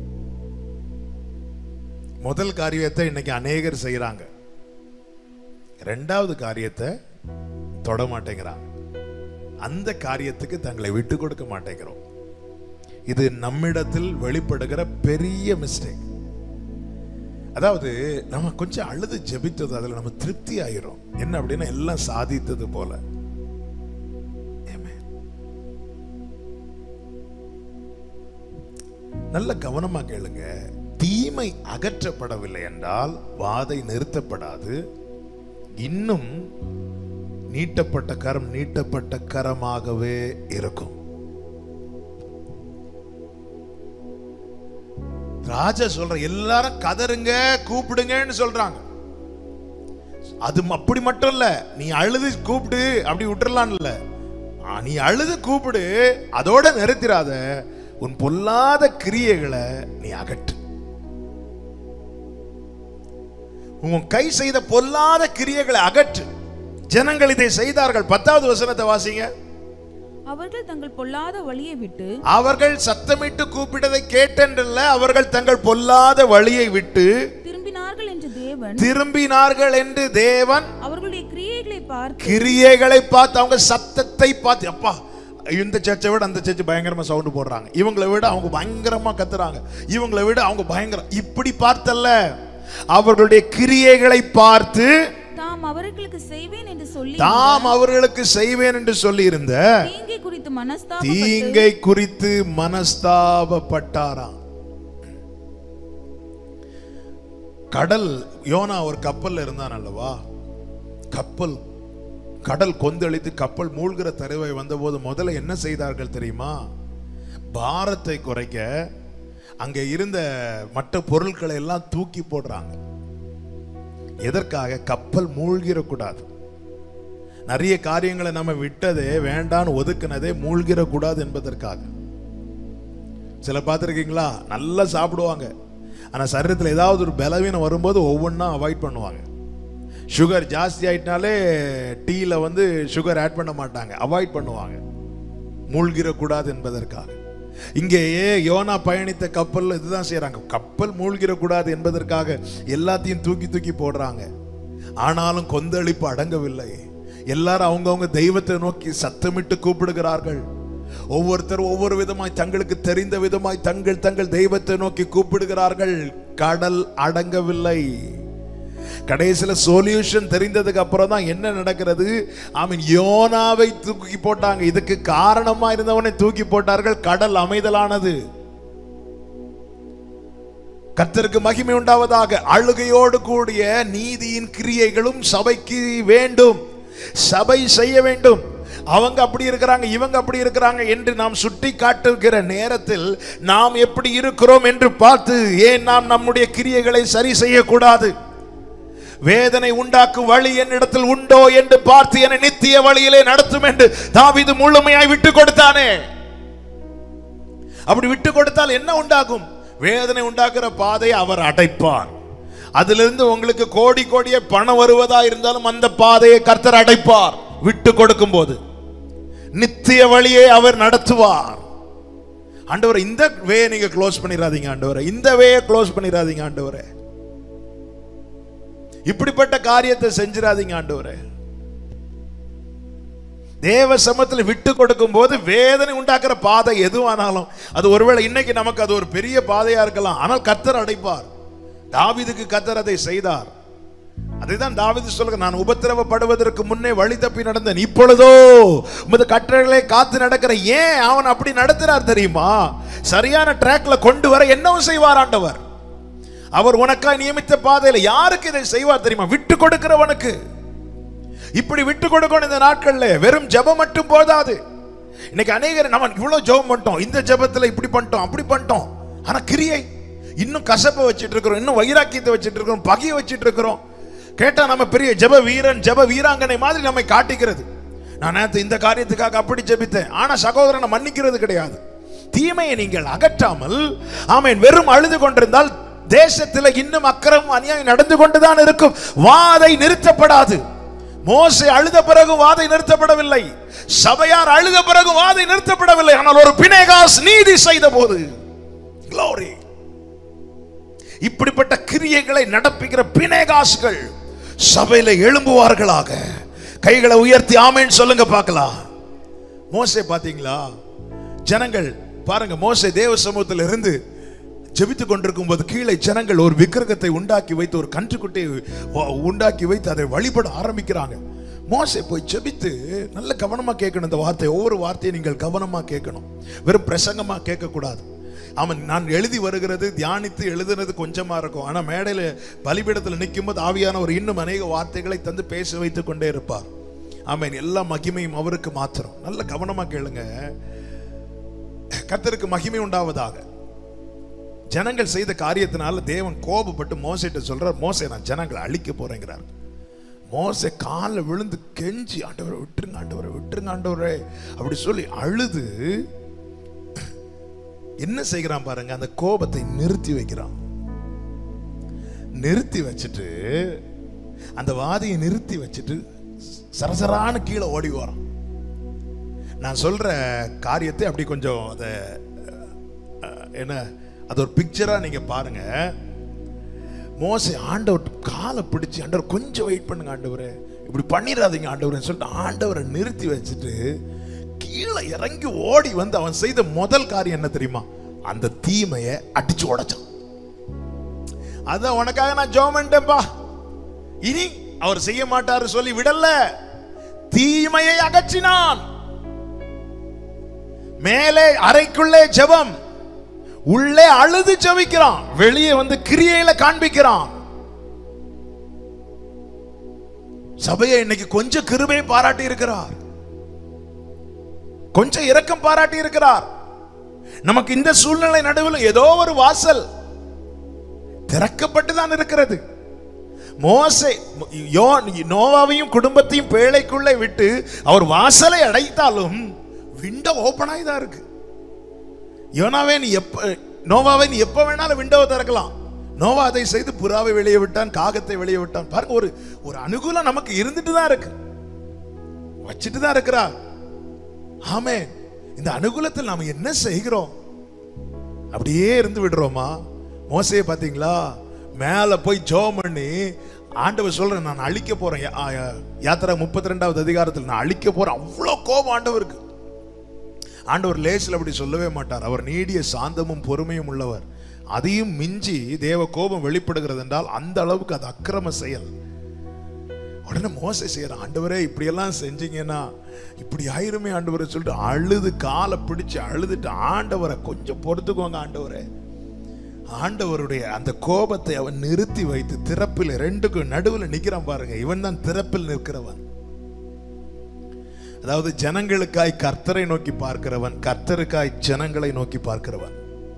[SPEAKER 1] முதல் காரியத்தை இன்னைக்கு அநேகர் செய்யறாங்க ரெண்டாவது காரியத்தை தொட மாட்டேங்கிறாங்க அந்த காரியத்துக்கு தங்களை விட்டு கொடுக்க மாட்டேங்கிறோம் இது நம்மிடத்தில் வெளிப்படுகிற பெரிய மிஸ்டேக் அதாவது நம்ம கொஞ்சம் அழுது ஜெபித்தது அதுல நம்ம திருப்தி ஆயிரும் என்ன அப்படின்னா எல்லாம் சாதித்தது போல Amen. நல்ல கவனமா கேளுங்க தீமை அகற்றப்படவில்லை என்றால் வாதை நிறுத்தப்படாது இன்னும் நீட்டப்பட்ட கரம் நீட்டப்பட்ட கரமாகவே இருக்கும் ராஜா சொல்ற எல்லாரும் கதறுங்க கூப்பிடுங்கன்னு சொல்றாங்க அது அப்படி மட்டும் இல்ல நீ அழுது கூப்பிடு அப்படி விட்டுறலாம் இல்ல ஆ, நீ அழுது கூப்பிடு அதோட நிறுத்திராத உன் பொல்லாத கிரியைகளை நீ அகற்று உன் கை செய்த பொல்லாத கிரியைகளை அகற்று ஜனங்கள் இதை செய்தார்கள் பத்தாவது வசனத்தை வாசிங்க
[SPEAKER 2] அவர்கள் தங்கள் பொல்லாத வழியை விட்டு
[SPEAKER 1] அவர்கள் சத்தமிட்டு கூப்பிட்டதை கேட்டென்றல்ல அவர்கள் தங்கள் பொல்லாத வழியை விட்டு
[SPEAKER 2] திரும்பினார்கள் என்று தேவன்
[SPEAKER 1] திரும்பினார்கள் என்று தேவன்
[SPEAKER 2] அவர்களுடைய கிரியைகளை பார்த்து
[SPEAKER 1] கிரியைகளை பார்த்து அவங்க சத்தத்தை பார்த்து அப்பா இந்த சர்ச்சை விட அந்த சர்ச்சை பயங்கரமா சவுண்ட் போடுறாங்க இவங்களை விட அவங்க பயங்கரமா கத்துறாங்க இவங்களை விட அவங்க பயங்கரம் இப்படி பார்த்தல்ல அவர்களுடைய கிரியைகளை பார்த்து
[SPEAKER 2] தாம் அவர்களுக்கு செய்வேன் என்று சொல்லி
[SPEAKER 1] தாம் அவர்களுக்கு செய்வேன் என்று சொல்லி இருந்த
[SPEAKER 2] தீங்கை குறித்து மனஸ்தாபப்பட்டு
[SPEAKER 1] தீங்கை குறித்து மனஸ்தாபப்பட்டாராம் கடல் யோனா ஒரு கப்பல்ல இருந்தான் அல்லவா கப்பல் கடல் கொந்தளித்து கப்பல் மூழ்கிற தருவை வந்தபோது முதல்ல என்ன செய்தார்கள் தெரியுமா பாரத்தை குறைக்க அங்கே இருந்த மற்ற பொருட்களை எல்லாம் தூக்கி போடுறாங்க எதற்காக கப்பல் மூழ்கிடக்கூடாது நிறைய காரியங்களை நம்ம விட்டதே வேண்டான்னு ஒதுக்குனதே மூழ்கிடக்கூடாது என்பதற்காக சில பார்த்துருக்கீங்களா நல்லா சாப்பிடுவாங்க ஆனால் சரீரத்தில் ஏதாவது ஒரு பலவீனம் வரும்போது ஒவ்வொன்றா அவாய்ட் பண்ணுவாங்க சுகர் ஜாஸ்தி ஆயிட்டனாலே டீயில் வந்து சுகர் ஆட் பண்ண மாட்டாங்க அவாய்ட் பண்ணுவாங்க மூழ்கிடக்கூடாது என்பதற்காக இங்கேயே யோனா பயணித்த கப்பல் இதுதான் செய்றாங்க கப்பல் மூழ்கிடக்கூடாது என்பதற்காக எல்லாத்தையும் தூக்கி தூக்கி போடுறாங்க ஆனாலும் கொந்தளிப்பு அடங்கவில்லை எல்லாரும் அவங்கவங்க தெய்வத்தை நோக்கி சத்தமிட்டு கூப்பிடுகிறார்கள் ஒவ்வொருத்தர் ஒவ்வொரு விதமாய் தங்களுக்கு தெரிந்த விதமாய் தங்கள் தங்கள் தெய்வத்தை நோக்கி கூப்பிடுகிறார்கள் கடல் அடங்கவில்லை கடைசியில சொல்யூஷன் தெரிந்ததுக்கு அப்புறம் தான் என்ன நடக்கிறது ஆமீன் யோனாவை தூக்கி போட்டாங்க இதுக்கு காரணமா இருந்தவனை தூக்கி போட்டார்கள் கடல் அமைதலானது கர்த்தருக்கு மகிமை உண்டாவதாக அழுகையோடு கூடிய நீதியின் கிரியைகளும் சபைக்கு வேண்டும் சபை செய்ய வேண்டும் அவங்க அப்படி இருக்கிறாங்க இவங்க அப்படி இருக்கிறாங்க என்று நாம் சுட்டி காட்டுகிற நேரத்தில் நாம் எப்படி இருக்கிறோம் என்று பார்த்து ஏன் நாம் நம்முடைய கிரியைகளை சரி செய்யக்கூடாது வேதனை உண்டாக்கும் வழி என்னிடத்தில் உண்டோ என்று பார்த்து என்னை நித்திய வழியிலே நடத்தும் என்று தாவீது முழுமையாய் விட்டு கொடுத்தானே அப்படி விட்டு கொடுத்தால் என்ன உண்டாகும் வேதனை உண்டாக்குற பாதையை அவர் அடைப்பார் அதிலிருந்து உங்களுக்கு கோடி கோடிய பணம் வருவதா இருந்தாலும் அந்த பாதையை கர்த்தர் அடைப்பார் விட்டு கொடுக்கும் போது நித்திய வழியை அவர் நடத்துவார் ஆண்டவரை இந்த வே நீங்க க்ளோஸ் பண்ணிடாதீங்க ஆண்டவரை இந்த வேயை க்ளோஸ் பண்ணிடாதீங்க ஆண்டவரை இப்படிப்பட்ட காரியத்தை செஞ்சிடாதீங்க ஆண்டவரே தேவ சமத்தில் விட்டு கொடுக்கும் போது வேதனை உண்டாக்குற பாதை எதுவானாலும் அது ஒருவேளை இன்னைக்கு நமக்கு அது ஒரு பெரிய பாதையா இருக்கலாம் ஆனால் கர்த்தர் அடைப்பார் தாவீதுக்கு கர்த்தர் அதை செய்தார் அதைதான் தாவீது சொல்லுங்க நான் உபத்திரவப்படுவதற்கு முன்னே வழி தப்பி நடந்தேன் இப்பொழுதோ உமது கட்டளைகளை காத்து நடக்கிற ஏன் அவன் அப்படி நடத்துறார் தெரியுமா சரியான ட்ராக்ல கொண்டு வர என்னவும் செய்வார் ஆண்டவர் அவர் உனக்காய் நியமித்த பாதையில யாருக்கு இதை செய்வார் தெரியுமா விட்டு கொடுக்கிறவனுக்கு இப்படி விட்டு கொடுக்கணும் இந்த நாட்கள்ல வெறும் ஜெபம் மட்டும் போதாது இன்னைக்கு அநேகர் நம்ம இவ்வளவு ஜெபம் பண்ணிட்டோம் இந்த ஜெபத்துல இப்படி பண்ணிட்டோம் அப்படி பண்ணிட்டோம் ஆனா கிரியை இன்னும் கசப்பை வச்சிட்டு இருக்கிறோம் இன்னும் வைராக்கியத்தை வச்சிட்டு இருக்கிறோம் பகையை வச்சிட்டு இருக்கிறோம் கேட்டா நம்ம பெரிய ஜெப வீரன் ஜெப வீராங்கனை மாதிரி நம்மை காட்டிக்கிறது நான் நேத்து இந்த காரியத்துக்காக அப்படி ஜெபித்தேன் ஆனா சகோதரனை மன்னிக்கிறது கிடையாது தீமையை நீங்கள் அகற்றாமல் ஆமென் வெறும் அழுது கொண்டிருந்தால் தேசத்தில் இன்னும் அக்கிரமம் அநியாயம் நடந்து கொண்டுதான் இருக்கும் வாதை நிறுத்தப்படாது மோசே அழுத பிறகு வாதை நிறுத்தப்படவில்லை சபையார் அழுத பிறகு வாதை நிறுத்தப்படவில்லை ஆனால் ஒரு பிணைகாஸ் நீதி செய்த போது Glory. இப்படிப்பட்ட கிரியைகளை நடப்பிக்கிற பிணைகாஸ்கள் சபையில எழும்புவார்களாக கைகளை உயர்த்தி ஆமேன்னு சொல்லுங்க பார்க்கலாம் மோசே பாத்தீங்களா ஜனங்கள் பாருங்க மோசே தேவ சமூகத்தில் இருந்து ஜெபித்துக் கொண்டிருக்கும் போது கீழே ஜனங்கள் ஒரு விக்கிரகத்தை உண்டாக்கி வைத்து ஒரு கன்றுக்குட்டியை உ- உண்டாக்கி வைத்து அதை வழிபட ஆரம்பிக்கிறாங்க மோசே போய் ஜெபித்து நல்ல கவனமா கேட்கணும் இந்த வார்த்தை ஒவ்வொரு வார்த்தையை நீங்கள் கவனமா கேட்கணும் வெறும் பிரசங்கமா கேட்கக்கூடாது அவன் நான் எழுதி வருகிறது தியானித்து எழுதுனது கொஞ்சமா இருக்கும் ஆனா மேடையில பலிபீடத்தில் நிற்கும்போது ஆவியானவர் இன்னும் அநேக வார்த்தைகளை தந்து பேச வைத்துக் கொண்டே இருப்பார் ஆமென் எல்லா மகிமையும் அவருக்கு மாத்திரம் நல்ல கவனமா கேளுங்க கர்த்தருக்கு மகிமை உண்டாவதாக ஜனங்கள் செய்த காரியத்தினால தேவன் கோபப்பட்டு மோசைட்ட சொல்றார் மோசே நான் ஜனங்களை அழிக்க போறேங்கிறார் மோசே காலில் விழுந்து கெஞ்சி ஆண்டவரை விட்டுருங்க ஆண்டவரை விட்டுருங்க ஆண்டவரே அப்படி சொல்லி அழுது என்ன செய்கிறான் பாருங்க அந்த கோபத்தை நிறுத்தி வைக்கிறான் நிறுத்தி வச்சுட்டு அந்த வாதியை நிறுத்தி வச்சுட்டு சரசரான கீழே ஓடி வரான் நான் சொல்ற காரியத்தை அப்படி கொஞ்சம் அதை அஹ், என்ன அது ஒரு பிக்சரா நீங்க பாருங்க மோசே ஆண்டவர் காலை பிடிச்சு ஆண்டவர் கொஞ்சம் வெயிட் பண்ணுங்க ஆண்டவரே இப்படி பண்ணிடாதீங்க ஆண்டவரே சொல்லிட்டு ஆண்டவரை நிறுத்தி வச்சுட்டு கீழே இறங்கி ஓடி வந்து அவன் செய்த முதல் காரியம் என்ன தெரியுமா அந்த தீமையை அடிச்சு உடைச்சான் அதான் உனக்காக நான் ஜெபம் பண்ணிட்டேன்பா இனி அவர் செய்ய மாட்டாரு சொல்லி விடல தீமையை அகற்றினான் மேலே அறைக்குள்ளே ஜெபம் உள்ளே அழுது ஜெபிக்கிறான் வெளியே வந்து கிரியையில காண்பிக்கிறான் சபையை இன்னைக்கு கொஞ்சம் கிருபை பாராட்டி இருக்கிறார் கொஞ்சம் இரக்கம் பாராட்டி இருக்கிறார் நமக்கு இந்த சூழ்நிலை நடுவில் ஏதோ ஒரு வாசல் திறக்கப்பட்டு தான் இருக்கிறது மோசே யோ நோவாவையும் குடும்பத்தையும் பேழைக்குள்ளே விட்டு அவர் வாசலை அடைத்தாலும் விண்டோ ஓபன் ஆகி தான் இருக்கு யோனாவே நீ எப்ப நோவாவை நீ எப்ப வேணாலும் விண்டோவை திறக்கலாம் நோவா அதை செய்து புறாவை வெளியே விட்டான் காகத்தை வெளியே விட்டான் பாருங்க ஒரு ஒரு அனுகூலம் நமக்கு இருந்துட்டு தான் இருக்கு வச்சுட்டு தான் இருக்கிறா ஆமே இந்த அனுகூலத்தில் நாம என்ன செய்கிறோம் அப்படியே இருந்து விடுறோமா மோசையை பாத்தீங்களா மேல போய் ஜோம் பண்ணி ஆண்டவர் சொல்றேன் நான் அழிக்க போறேன் யா- யா- யாத்திரா முப்பத்தி ரெண்டாவது அதிகாரத்தில் நான் அழிக்க போறேன் அவ்வளோ கோபம் ஆண்டவருக்கு ஆண்டவர் லேசில் அப்படி சொல்லவே மாட்டார் அவர் நீடிய சாந்தமும் பொறுமையும் உள்ளவர் அதையும் மிஞ்சி தேவ கோபம் வெளிப்படுகிறது என்றால் அந்த அளவுக்கு அது அக்கிரம செயல் உடனே மோசை செய்யற ஆண்டவரே இப்படியெல்லாம் செஞ்சீங்கன்னா இப்படி ஆயிருமே ஆண்டவரை சொல்லிட்டு அழுது காலை பிடிச்சு அழுதுட்டு ஆண்டவரை கொஞ்சம் பொறுத்துக்கோங்க ஆண்டவரே ஆண்டவருடைய அந்த கோபத்தை அவன் நிறுத்தி வைத்து திறப்பில் ரெண்டுக்கும் நடுவில் நிக்கிறான் பாருங்க இவன் தான் திறப்பில் நிற்கிறவன் அதாவது ஜனங்களுக்காய் கர்த்தரை நோக்கி பார்க்கிறவன் கர்த்தருக்காய் ஜனங்களை நோக்கி பார்க்கிறவன்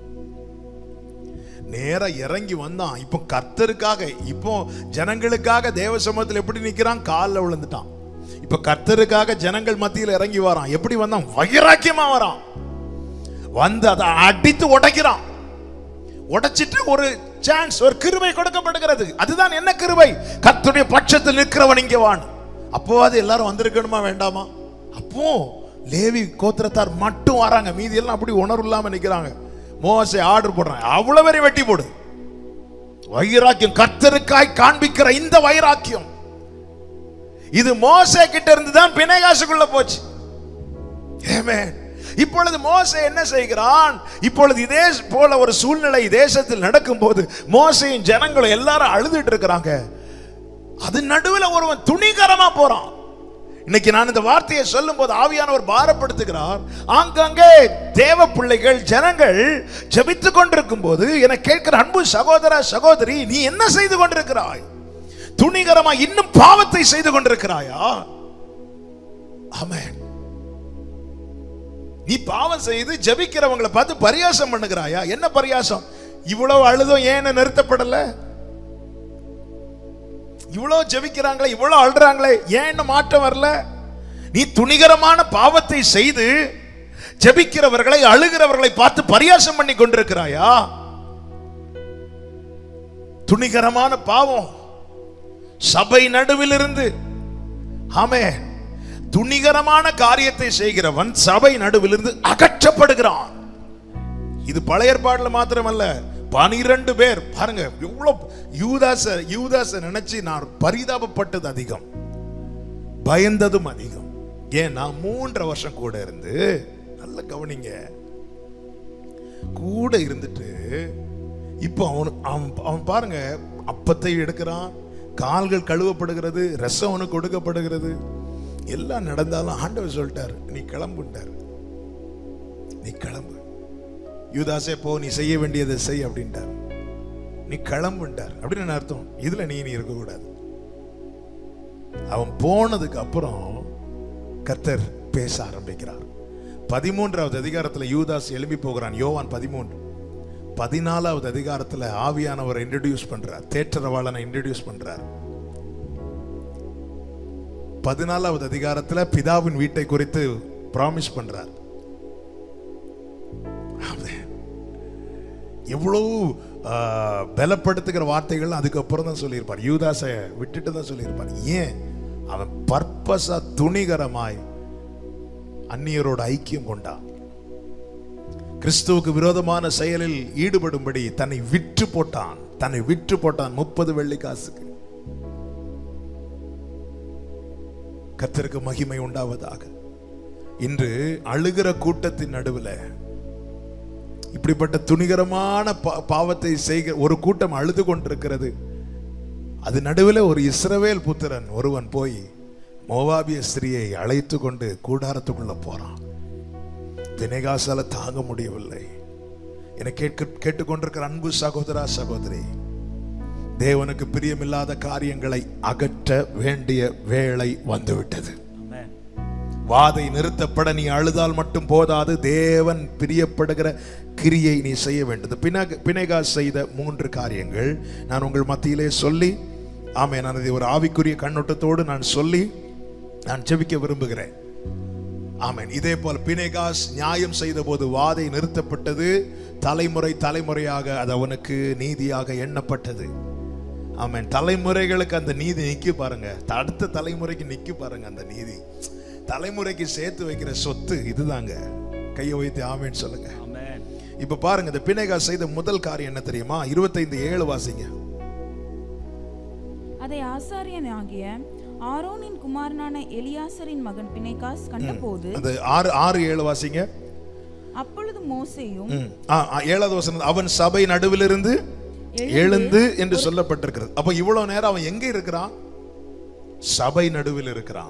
[SPEAKER 1] நேரா இறங்கி வந்தான் இப்போ கர்த்தருக்காக இப்போ ஜனங்களுக்காக தேவ சமூகத்தில் எப்படி நிக்கிறான் காலில் விழுந்துட்டான் இப்ப கர்த்தருக்காக ஜனங்கள் மத்தியில் இறங்கி வரான் எப்படி வந்தான் வைராக்கியமா வரான் வந்து அதை அடித்து உடைக்கிறான் உடைச்சிட்டு ஒரு சான்ஸ் ஒரு கிருபை கொடுக்கப்படுகிறது அதுதான் என்ன கிருபை கர்த்தருடைய பட்சத்தில் நிற்கிறவன் இங்கே வான் அப்போ அது எல்லாரும் வந்திருக்கணுமா வேண்டாமா அப்போ லேவி கோத்திரத்தார் மட்டும் வராங்க மீதி எல்லாம் அப்படி உணர்வு இல்லாம நிக்கிறாங்க மோசை ஆர்டர் போடுறாங்க அவ்வளவு பேரை வெட்டி போடு வைராக்கியம் கர்த்தருக்காய் காண்பிக்கிற இந்த வைராக்கியம் இது மோசே கிட்ட இருந்து தான் பிணைகாசுக்குள்ள போச்சு Amen. இப்பொழுது மோசே என்ன செய்கிறான் இப்பொழுது இதே போல ஒரு சூழ்நிலை தேசத்தில் நடக்கும்போது மோசையும் ஜனங்களும் எல்லாரும் அழுதுட்டு இருக்கிறாங்க அது நடுவில் ஒருவன் துணிகரமா போறான் இன்னைக்கு நான் இந்த வார்த்தையை சொல்லும்போது ஆவியானவர் பாரப்படுத்துகிறார் ஆங்காங்கே தேவ பிள்ளைகள் ஜனங்கள் ஜெபித்துக் கொண்டிருக்கும் போது என கேட்கிற அன்பு சகோதர சகோதரி நீ என்ன செய்து கொண்டிருக்கிறாய் துணிகரமா இன்னும் பாவத்தை செய்து கொண்டிருக்கிறாயா ஆமென் நீ பாவம் செய்து ஜெபிக்கிறவங்களை பார்த்து பரியாசம் பண்ணுகிறாயா என்ன பரியாசம் இவ்வளவு அழுதும் ஏன் நிறுத்தப்படல இவ்வளவு ஜெபிக்கிறாங்களே இவ்வளவு அழுறாங்களே ஏன் இன்னும் மாற்றம் வரல நீ துணிகரமான பாவத்தை செய்து ஜெபிக்கிறவர்களை அழுகிறவர்களை பார்த்து பரியாசம் பண்ணி கொண்டிருக்கிறாயா துணிகரமான பாவம் சபை நடுவில் இருந்து ஆமே துணிகரமான காரியத்தை செய்கிறவன் சபை நடுவிலிருந்து அகற்றப்படுகிறான் இது பழைய ஏற்பாடுல மாத்திரமல்ல பனிரெண்டு பேர் பாருங்க எவ்வளவு யூதாச யூதாச நினைச்சு நான் பரிதாபப்பட்டது அதிகம் பயந்ததும் அதிகம் ஏன்னா மூன்றரை வருஷம் கூட இருந்து நல்ல கவனிங்க கூட இருந்துட்டு இப்போ அவனு அவன் அவன் பாருங்க அப்பத்தை எடுக்கிறான் கால்கள் கழுவப்படுகிறது ரசம் அவனுக்கு கொடுக்கப்படுகிறது எல்லாம் நடந்தாலும் ஆண்டவர் சொல்லிட்டார் நீ கிளம்புட்டார் நீ கிளம்பு யூதாசே போ நீ செய்ய வேண்டியதை செய் அப்படின்ட்டார் நீ கிளம்புட்டார் அப்படின்னு என்ன அர்த்தம் இதுல நீ நீ இருக்கக்கூடாது அவன் போனதுக்கு அப்புறம் கர்த்தர் பேச ஆரம்பிக்கிறார் பதிமூன்றாவது அதிகாரத்துல யூதாஸ் எழும்பி போகிறான் யோவான் பதிமூன்று பதினாலாவது அதிகாரத்துல ஆவியானவரை இன்ட்ரடியூஸ் பண்றார் தேற்றரவாளனை இன்ட்ரடியூஸ் பண்றார் பதினாலாவது அதிகாரத்துல பிதாவின் வீட்டை குறித்து ப்ராமிஸ் பண்றார் ஆமென். எவ்வளவு ஆ, பலப்படுத்துகிற வார்த்தைகள் அதுக்கப்புறம் தான் சொல்லியிருப்பார் யூதாசை விட்டுட்டு தான் சொல்லியிருப்பார் ஏன் அவன் பர்பஸா துணிகரமாய் அந்நியரோட ஐக்கியம் கொண்டான் கிறிஸ்துவுக்கு விரோதமான செயலில் ஈடுபடும்படி தன்னை விற்று போட்டான் தன்னை விற்று போட்டான் முப்பது வெள்ளி காசுக்கு கர்த்தருக்கு மகிமை உண்டாவதாக இன்று அழுகிற கூட்டத்தின் நடுவில் இப்படிப்பட்ட துணிகரமான பா- பாவத்தை செய்கிற ஒரு கூட்டம் அழுது கொண்டிருக்கிறது அது நடுவில் ஒரு இஸ்ரவேல் புத்திரன் ஒருவன் போய் மோவாபிய ஸ்திரியை அழைத்து கொண்டு கூடாரத்துக்குள்ள போறான் பிணைகாசால தாங்க முடியவில்லை என கேட்க கேட்டுக்கொண்டிருக்கிற அன்பு சகோதரா சகோதரி தேவனுக்கு பிரியமில்லாத காரியங்களை அகற்ற வேண்டிய வேளை வந்துவிட்டது
[SPEAKER 3] Amen.
[SPEAKER 1] வாதை நிறுத்தப்பட நீ அழுதால் மட்டும் போதாது தேவன் பிரியப்படுகிற கிரியை நீ செய்ய வேண்டும் பினக பிணைகா செய்த மூன்று காரியங்கள் நான் உங்கள் மத்தியிலே சொல்லி ஆமே நான் இதை ஒரு ஆவிக்குரிய கண்ணோட்டத்தோடு நான் சொல்லி நான் ஜெபிக்க விரும்புகிறேன் ஆமென் இதே போல் பினேகாஸ் நியாயம் செய்த போது வாதை நிறுத்தப்பட்டது தலைமுறை தலைமுறையாக அது அவனுக்கு நீதியாக எண்ணப்பட்டது ஆமென் தலைமுறைகளுக்கு அந்த நீதி நிக்கு பாருங்க அடுத்த தலைமுறைக்கு நிக்கு பாருங்க அந்த நீதி தலைமுறைக்கு சேர்த்து வைக்கிற சொத்து இதுதாங்க கையை வைத்து ஆமேன்னு சொல்லுங்க
[SPEAKER 3] Amen.
[SPEAKER 1] இப்ப பாருங்க இந்த பிணைகா செய்த முதல் காரியம் என்ன தெரியுமா இருபத்தைந்து ஏழு வாசிங்க
[SPEAKER 2] அதை ஆசாரியன் ஆகிய ஆரோனின் குமாரனான எலியாசரின் மகன் பிணைகாஸ் கண்டபோது
[SPEAKER 1] அந்த ஆறு ஆறு ஏழு வாசிங்க
[SPEAKER 2] அப்பொழுது மோசேயும்
[SPEAKER 1] ம். ஆ, ஆ, ஏழாவது வசனம் அவன் சபை நடுவிலிருந்து எழுந்து என்று சொல்லப்பட்டிருக்கிறது அப்ப இவ்வளவு நேரம் அவன் எங்க இருக்கிறான் சபை நடுவில் இருக்கிறான்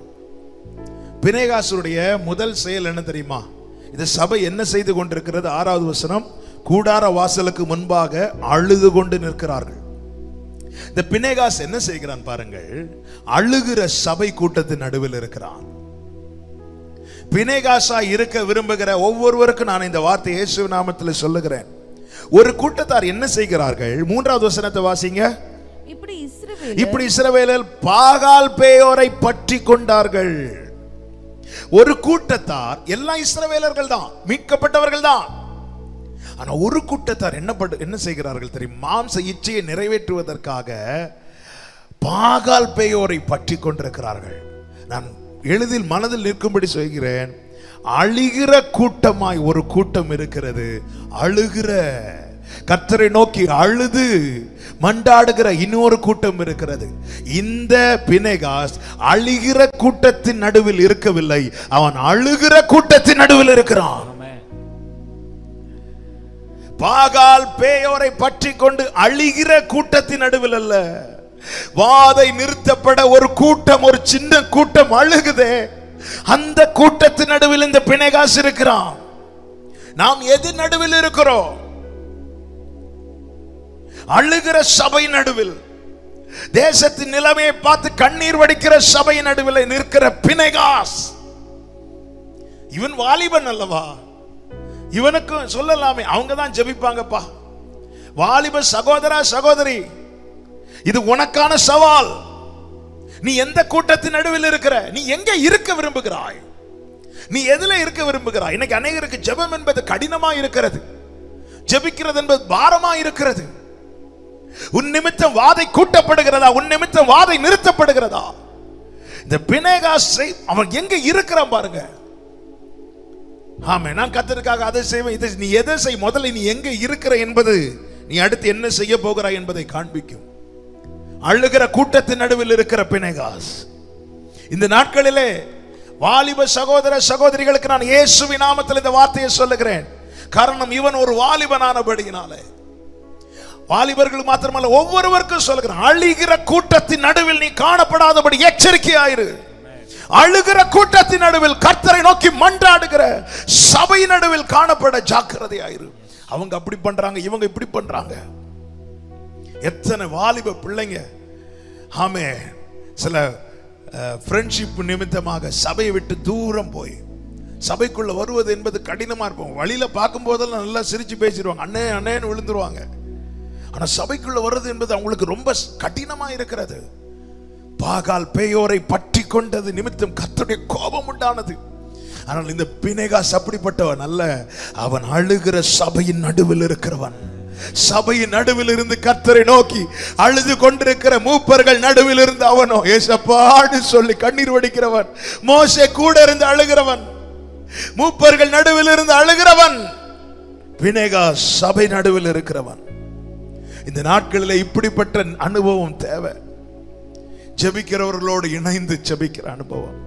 [SPEAKER 1] பினேகாசுடைய முதல் செயல் என்ன தெரியுமா இது சபை என்ன செய்து கொண்டிருக்கிறது ஆறாவது வசனம் கூடார வாசலுக்கு முன்பாக அழுது கொண்டு நிற்கிறார்கள் இந்த பினேகாஸ் என்ன செய்கிறான் பாருங்கள் அழுகிற சபை கூட்டத்தின் நடுவில் இருக்கிறான் பினேகாசா இருக்க விரும்புகிற ஒவ்வொருவருக்கும் நான் இந்த வார்த்தை இயேசு நாமத்தில் சொல்லுகிறேன் ஒரு கூட்டத்தார் என்ன செய்கிறார்கள் மூன்றாவது வசனத்தை வாசிங்க
[SPEAKER 2] இப்படி இஸ்ரவேல்
[SPEAKER 1] இப்படி இஸ்ரவேலர் பாகால் பேயோரை பற்றி கொண்டார்கள் ஒரு கூட்டத்தார் எல்லாம் இஸ்ரவேலர்கள் தான் மீட்கப்பட்டவர்கள் தான் ஆனா ஒரு கூட்டத்தார் என்ன பட்டு என்ன செய்கிறார்கள் தெரியும் மாம்ச இச்சையை நிறைவேற்றுவதற்காக பாகால் பேயோரை பற்றி கொண்டிருக்கிறார்கள் நான் எளிதில் மனதில் நிற்கும்படி சொல்கிறேன் அழுகிற கூட்டமாய் ஒரு கூட்டம் இருக்கிறது அழுகிற கர்த்தரை நோக்கி அழுது மண்டாடுகிற இன்னொரு கூட்டம் இருக்கிறது இந்த பினேகாஸ் அழுகிற கூட்டத்தின் நடுவில் இருக்கவில்லை அவன் அழுகிற கூட்டத்தின் நடுவில் இருக்கிறான் பாகால் பேயோரை பற்றி கொண்டு அழிகிற கூட்டத்தின் நடுவில் அல்ல வாதை நிறுத்தப்பட ஒரு கூட்டம் ஒரு சின்ன கூட்டம் அழுகுதே அந்த கூட்டத்தின் நடுவில் இந்த பிணைகாஸ் இருக்கிறான் நாம் எது நடுவில் இருக்கிறோம் அழுகிற சபை நடுவில் தேசத்தின் நிலைமையை பார்த்து கண்ணீர் வடிக்கிற சபை நடுவில் நிற்கிற பிணைகாஸ் இவன் வாலிபன் அல்லவா இவனுக்கும் சொல்லலாமே அவங்க தான் ஜெபிப்பாங்கப்பா வாலிப சகோதரா சகோதரி இது உனக்கான சவால் நீ எந்த கூட்டத்தின் நடுவில் இருக்கிற நீ எங்க இருக்க விரும்புகிறாய் நீ எதுல இருக்க விரும்புகிறாய் இன்னைக்கு அநேகருக்கு ஜெபம் என்பது கடினமா இருக்கிறது ஜெபிக்கிறது என்பது பாரமா இருக்கிறது உன் நிமித்தம் வாதை கூட்டப்படுகிறதா உன் நிமித்தம் வாதை நிறுத்தப்படுகிறதா இந்த பினேகாசை அவன் எங்க இருக்கிறான் பாருங்க ஆமே நான் கத்தருக்காக அதை செய்வேன் இதை நீ எதை செய் முதல்ல நீ எங்க இருக்கிற என்பது நீ அடுத்து என்ன செய்ய போகிறாய் என்பதை காண்பிக்கும் அழுகிற கூட்டத்தின் நடுவில் இருக்கிற பிணைகாஸ் இந்த நாட்களிலே வாலிப சகோதர சகோதரிகளுக்கு நான் இயேசுவின் நாமத்தில் இந்த வார்த்தையை சொல்லுகிறேன் காரணம் இவன் ஒரு வாலிபனானபடியினாலே வாலிபர்கள் மாத்திரமல்ல ஒவ்வொருவருக்கும் சொல்லுகிறேன் அழுகிற கூட்டத்தின் நடுவில் நீ காணப்படாதபடி எச்சரிக்கையாயிரு அழுகிற கூட்டத்தின் நடுவில் கர்த்தரை நோக்கி மன்றாடுகிற சபை நடுவில் காணப்பட ஜாக்கிரதையாயிரு அவங்க அப்படி பண்றாங்க இவங்க இப்படி பண்றாங்க எத்தனை வாலிப பிள்ளைங்க ஆமே சில ஃப்ரெண்ட்ஷிப் நிமித்தமாக சபையை விட்டு தூரம் போய் சபைக்குள்ள வருவது என்பது கடினமா இருக்கும் வழியில பார்க்கும் போதெல்லாம் நல்லா சிரிச்சு பேசிடுவாங்க அண்ணே அண்ணேன்னு விழுந்துருவாங்க ஆனா சபைக்குள்ள வர்றது என்பது அவங்களுக்கு ரொம்ப கடினமா இருக்கிறது பாகால் பேயோரை பற்றி கொண்டது நிமித்தம் கர்த்தருடைய கோபம் உண்டானது ஆனால் இந்த பினேகாஸ் அப்படிப்பட்டவன் அல்ல அவன் அழுகிற சபையின் நடுவில் இருக்கிறவன் சபையின் நடுவில் இருந்து கர்த்தரை நோக்கி அழுது கொண்டிருக்கிற மூப்பர்கள் நடுவில் இருந்து அவனோ ஏசப்பாடு சொல்லி கண்ணீர் வடிக்கிறவன் மோசே கூட இருந்து அழுகிறவன் மூப்பர்கள் நடுவில் இருந்து அழுகிறவன் பினேகா சபை நடுவில் இருக்கிறவன் இந்த நாட்களில் இப்படிப்பட்ட அனுபவம் தேவை ஜெபிக்கிறவர்களோடு இணைந்து ஜெபிக்கிற அனுபவம்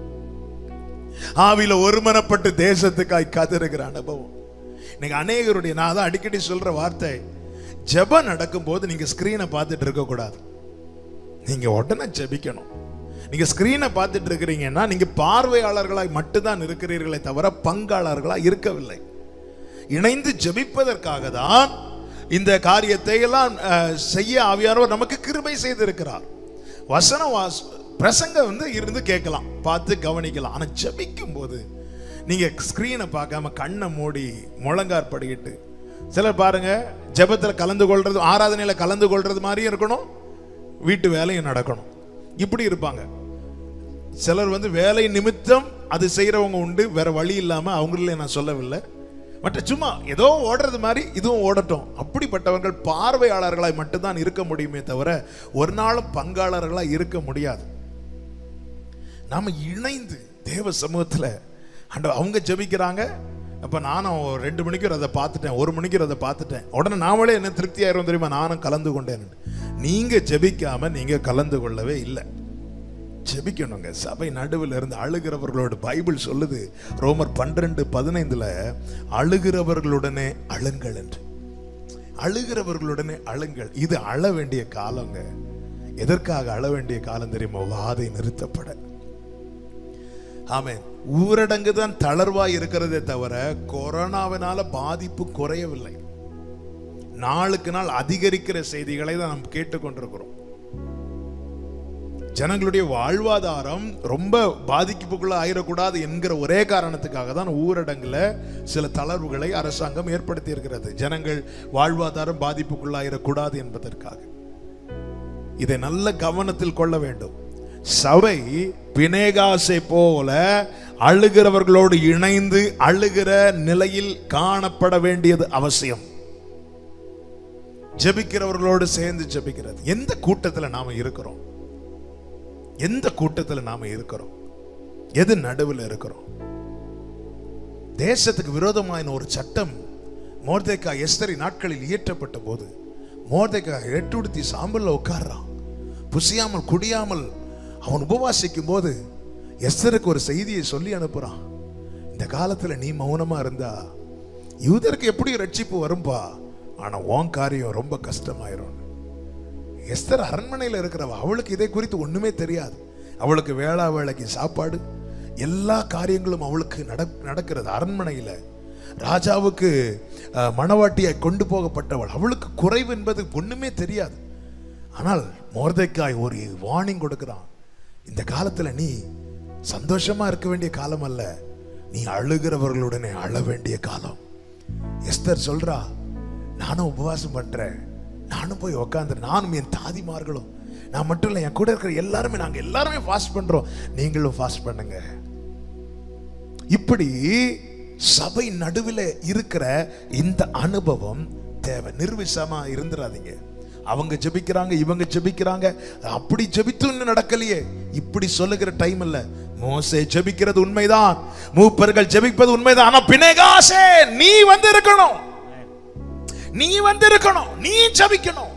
[SPEAKER 1] ஆவில ஒருமனப்பட்டு தேசத்துக்காய் காத்திருக்கிற அனுபவம் இன்னைக்கு அநேகருடைய நான் தான் அடிக்கடி சொல்ற வார்த்தை ஜெபம் நடக்கும்போது நீங்க ஸ்கிரீனை பார்த்துட்டு இருக்க கூடாது நீங்க உடனே ஜெபிக்கணும் நீங்க ஸ்கிரீனை பார்த்துட்டு இருக்கிறீங்கன்னா நீங்க பார்வையாளர்களாய் மட்டும்தான் இருக்கிறீர்களே தவிர பங்காளர்களாய் இருக்கவில்லை இணைந்து ஜெபிப்பதற்காக தான் இந்த காரியத்தை எல்லாம் அஹ், செய்ய ஆவியானவர் நமக்கு கிருபை செய்திருக்கிறார் வசன வாஸ் பிரசங்க வந்து இருந்து கேட்கலாம் பார்த்து கவனிக்கலாம் ஆனா ஜெபிக்கும் போது நீங்க ஸ்கிரீனை பார்க்காம கண்ணை மூடி முழங்கார் படிக்கிட்டு சிலர் பாருங்க ஜெபத்துல கலந்து கொள்றது ஆராதனையில கலந்து கொள்றது மாதிரியும் இருக்கணும் வீட்டு வேலையும் நடக்கணும் இப்படி இருப்பாங்க சிலர் வந்து வேலை நிமித்தம் அது செய்யறவங்க உண்டு வேற வழி இல்லாம அவங்களே நான் சொல்லவில்லை மற்ற சும்மா ஏதோ ஓடுறது மாதிரி இதுவும் ஓடட்டும் அப்படிப்பட்டவர்கள் பார்வையாளர்களாய் மட்டும்தான் இருக்க முடியுமே தவிர ஒரு நாளும் பங்காளர்களாய் இருக்க முடியாது நாம இணைந்து தேவ சமூகத்துல ஆண்டவர் அவங்க ஜெபிக்கிறாங்க அப்ப நானும் ஒரு ரெண்டு மணிக்கு அதை பார்த்துட்டேன் ஒரு மணிக்கு அதை பார்த்துட்டேன் உடனே நாமளே என்ன திருப்தி ஆயிரும் தெரியுமா நானும் கலந்து கொண்டேன் நீங்க ஜெபிக்காம நீங்க கலந்து கொள்ளவே இல்லை ஜெபிக்கணுங்க சபை நடுவில் இருந்து அழுகிறவர்களோடு பைபிள் சொல்லுது ரோமர் பன்னிரெண்டு பதினைந்துல அழுகிறவர்களுடனே அழுங்கள் என்று அழுகிறவர்களுடனே அழுங்கள் இது அழ வேண்டிய காலங்க எதற்காக அழ வேண்டிய காலம் தெரியுமா வாதை நிறுத்தப்பட ஆமென் ஊரடங்கு தான் தளர்வா இருக்கிறதே தவிர கொரோனாவினால பாதிப்பு குறையவில்லை நாளுக்கு நாள் அதிகரிக்கிற செய்திகளை தான் நாம் கேட்டுக்கொண்டிருக்கிறோம் ஜனங்களுடைய வாழ்வாதாரம் ரொம்ப பாதிப்புக்குள்ள ஆயிடக்கூடாது என்கிற ஒரே காரணத்துக்காக தான் ஊரடங்குல சில தளர்வுகளை அரசாங்கம் ஏற்படுத்தி இருக்கிறது ஜனங்கள் வாழ்வாதாரம் பாதிப்புக்குள்ளாயிடக்கூடாது என்பதற்காக இதை நல்ல கவனத்தில் கொள்ள வேண்டும் சபை பினேகாசை போல அழுகிறவர்களோடு இணைந்து அழுகிற நிலையில் காணப்பட வேண்டியது அவசியம் ஜெபிக்கிறவர்களோடு சேர்ந்து ஜெபிக்கிறது எந்த கூட்டத்தில் நாம இருக்கிறோம் எந்த கூட்டத்தில் நாம இருக்கிறோம் எது நடுவில் இருக்கிறோம் தேசத்துக்கு விரோதமான ஒரு சட்டம் மோர்தேக்கா எஸ்தரி நாட்களில் இயற்றப்பட்ட போது மோர்தேக்கா எட்டுடுத்தி சாம்பல்ல உட்கார்றான் புசியாமல் குடியாமல் அவன் உபவாசிக்கும் போது எஸ்தருக்கு ஒரு செய்தியை சொல்லி அனுப்புறான் இந்த காலத்துல நீ மௌனமா இருந்தா யூதருக்கு எப்படி ரட்சிப்பு வரும்பா ஆனா உன் காரியம் ரொம்ப கஷ்டமாயிரும் எஸ்தர் அரண்மனையில் இருக்கிறவ அவளுக்கு இதை குறித்து ஒண்ணுமே தெரியாது அவளுக்கு வேளா வேளைக்கு சாப்பாடு எல்லா காரியங்களும் அவளுக்கு நட நடக்கிறது அரண்மனையில் ராஜாவுக்கு அஹ், மணவாட்டியை கொண்டு போகப்பட்டவள் அவளுக்கு குறைவு என்பது ஒண்ணுமே தெரியாது ஆனால் மோர்தைக்காய் ஒரு வார்னிங் கொடுக்கிறான் இந்த காலத்துல நீ சந்தோஷமா இருக்க வேண்டிய காலம் அல்ல நீ அழுகிறவர்களுடனே அழ வேண்டிய காலம் எஸ்தர் சொல்றா நானும் உபவாசம் பண்றேன் நானும் போய் உக்காந்து நானும் என் தாதிமார்களும் நான் மட்டும் இல்லை என் கூட இருக்கிற எல்லாருமே நாங்க எல்லாருமே ஃபாஸ்ட் பண்றோம் நீங்களும் ஃபாஸ்ட் பண்ணுங்க இப்படி சபை நடுவில் இருக்கிற இந்த அனுபவம் தேவை நிர்விசமா இருந்துடாதீங்க அவங்க ஜெபிக்கிறாங்க இவங்க ஜெபிக்கிறாங்க அப்படி ஜெபித்தும் இன்னும் நடக்கலையே இப்படி சொல்லுகிற டைம் இல்ல மோசே ஜெபிக்கிறது உண்மைதான் மூப்பர்கள் ஜெபிப்பது உண்மைதான் ஆனா பிணைகாசே நீ வந்து இருக்கணும் நீ வந்து இருக்கணும் நீ ஜெபிக்கணும்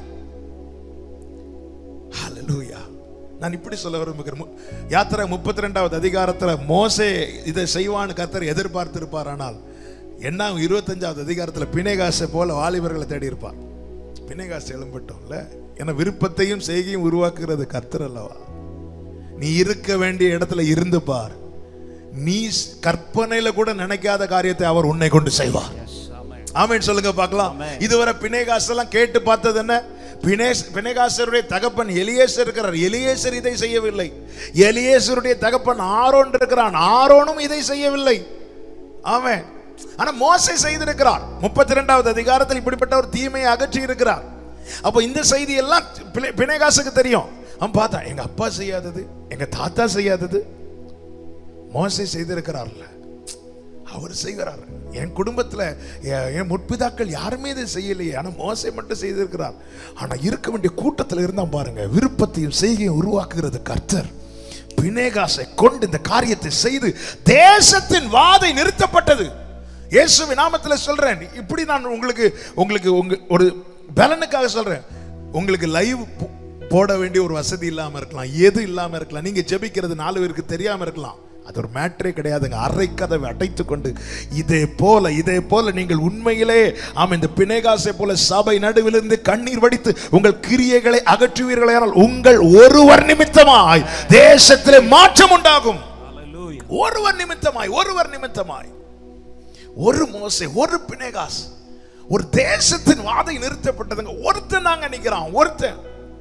[SPEAKER 1] ஹalleluya நான் இப்படி சொல்ல விரும்புகிறேன் மு- யாத்திரை முப்பத்தி ரெண்டாவது அதிகாரத்துல மோசே இதை செய்வான்னு கர்த்தர் எதிர்பார்த்திருப்பார் ஆனால் என்ன இருபத்தஞ்சாவது அதிகாரத்துல பிணைகாசை போல வாலிபர்களை தேடி இருப்பார் பிணைகாசு எழும்பட்டோம்ல ஏன்னா விருப்பத்தையும் செய்கையும் உருவாக்குறது கர்த்தர் அல்லவா நீ இருக்க வேண்டிய இடத்துல இருந்து பார் நீ ஸ்- கற்பனையில கூட நினைக்காத காரியத்தை அவர் உன்னை கொண்டு செய்வார் ஆமென் சொல்லுங்க பார்க்கலாம் இதுவரை பிணைகாஸ் எல்லாம் கேட்டு பார்த்தது என்ன பினேஸ் பிணைகாசருடைய தகப்பன் எலியேசர் இருக்கிறார் எலியேசர் இதை செய்யவில்லை எலியேசருடைய தகப்பன் ஆரோன் இருக்கிறான் ஆரோனும் இதை செய்யவில்லை ஆமென் ஆனா மோசே செய்திருக்கிறார் முப்பத்தி ரெண்டாவது அதிகாரத்தில் இப்படிப்பட்ட ஒரு தீமையை அகற்றி இருக்கிறார் அப்போ இந்த செய்தி எல்லாம் பிணை- பிணைகாசுக்கு தெரியும் அவன் பார்த்தான் எங்க அப்பா செய்யாதது எங்க தாத்தா செய்யாதது மோசே செய்திருக்கிறார்ல அவர் செய்கிறார் என் குடும்பத்துல எ- என் முற்பிதாக்கள் யாருமே இதை செய்யலையே ஆனா மோசே மட்டும் செய்திருக்கிறார் ஆனா இருக்க வேண்டிய கூட்டத்துல இருந்தா பாருங்க விருப்பத்தையும் செய்கையும் உருவாக்குகிறது கர்த்தர் பினேகாசை கொண்டு இந்த காரியத்தை செய்து தேசத்தின் வாதை நிறுத்தப்பட்டது இயேசுவின் நாமத்துல சொல்றேன் இப்படி நான் உங்களுக்கு உங்களுக்கு உங்க ஒரு பலனுக்காக சொல்றேன் உங்களுக்கு லைவ் போட வேண்டிய ஒரு வசதி இல்லாம இருக்கலாம் எது இல்லாம இருக்கலாம் நீங்க ஜெபிக்கிறது நாலு பேருக்கு தெரியாம இருக்கலாம் அது ஒரு மேட்டரே கிடையாதுங்க அரை கதவை அடைத்து கொண்டு இதே போல இதே போல நீங்கள் உண்மையிலே ஆமா இந்த பிணைகாசை போல சபை நடுவிலிருந்து கண்ணீர் வடித்து உங்கள் கிரியைகளை அகற்றுவீர்களே ஆனால் உங்கள் ஒருவர் நிமித்தமாய் தேசத்திலே மாற்றம் உண்டாகும் ஒருவர் நிமித்தமாய் ஒருவர் நிமித்தமாய் ஒரு மோசே ஒரு பிணைகாஸ் ஒரு தேசத்தின் வாதை நிறுத்தப்பட்டதுங்க ஒருத்தன் நாங்க நிக்கிறான் ஒருத்தன்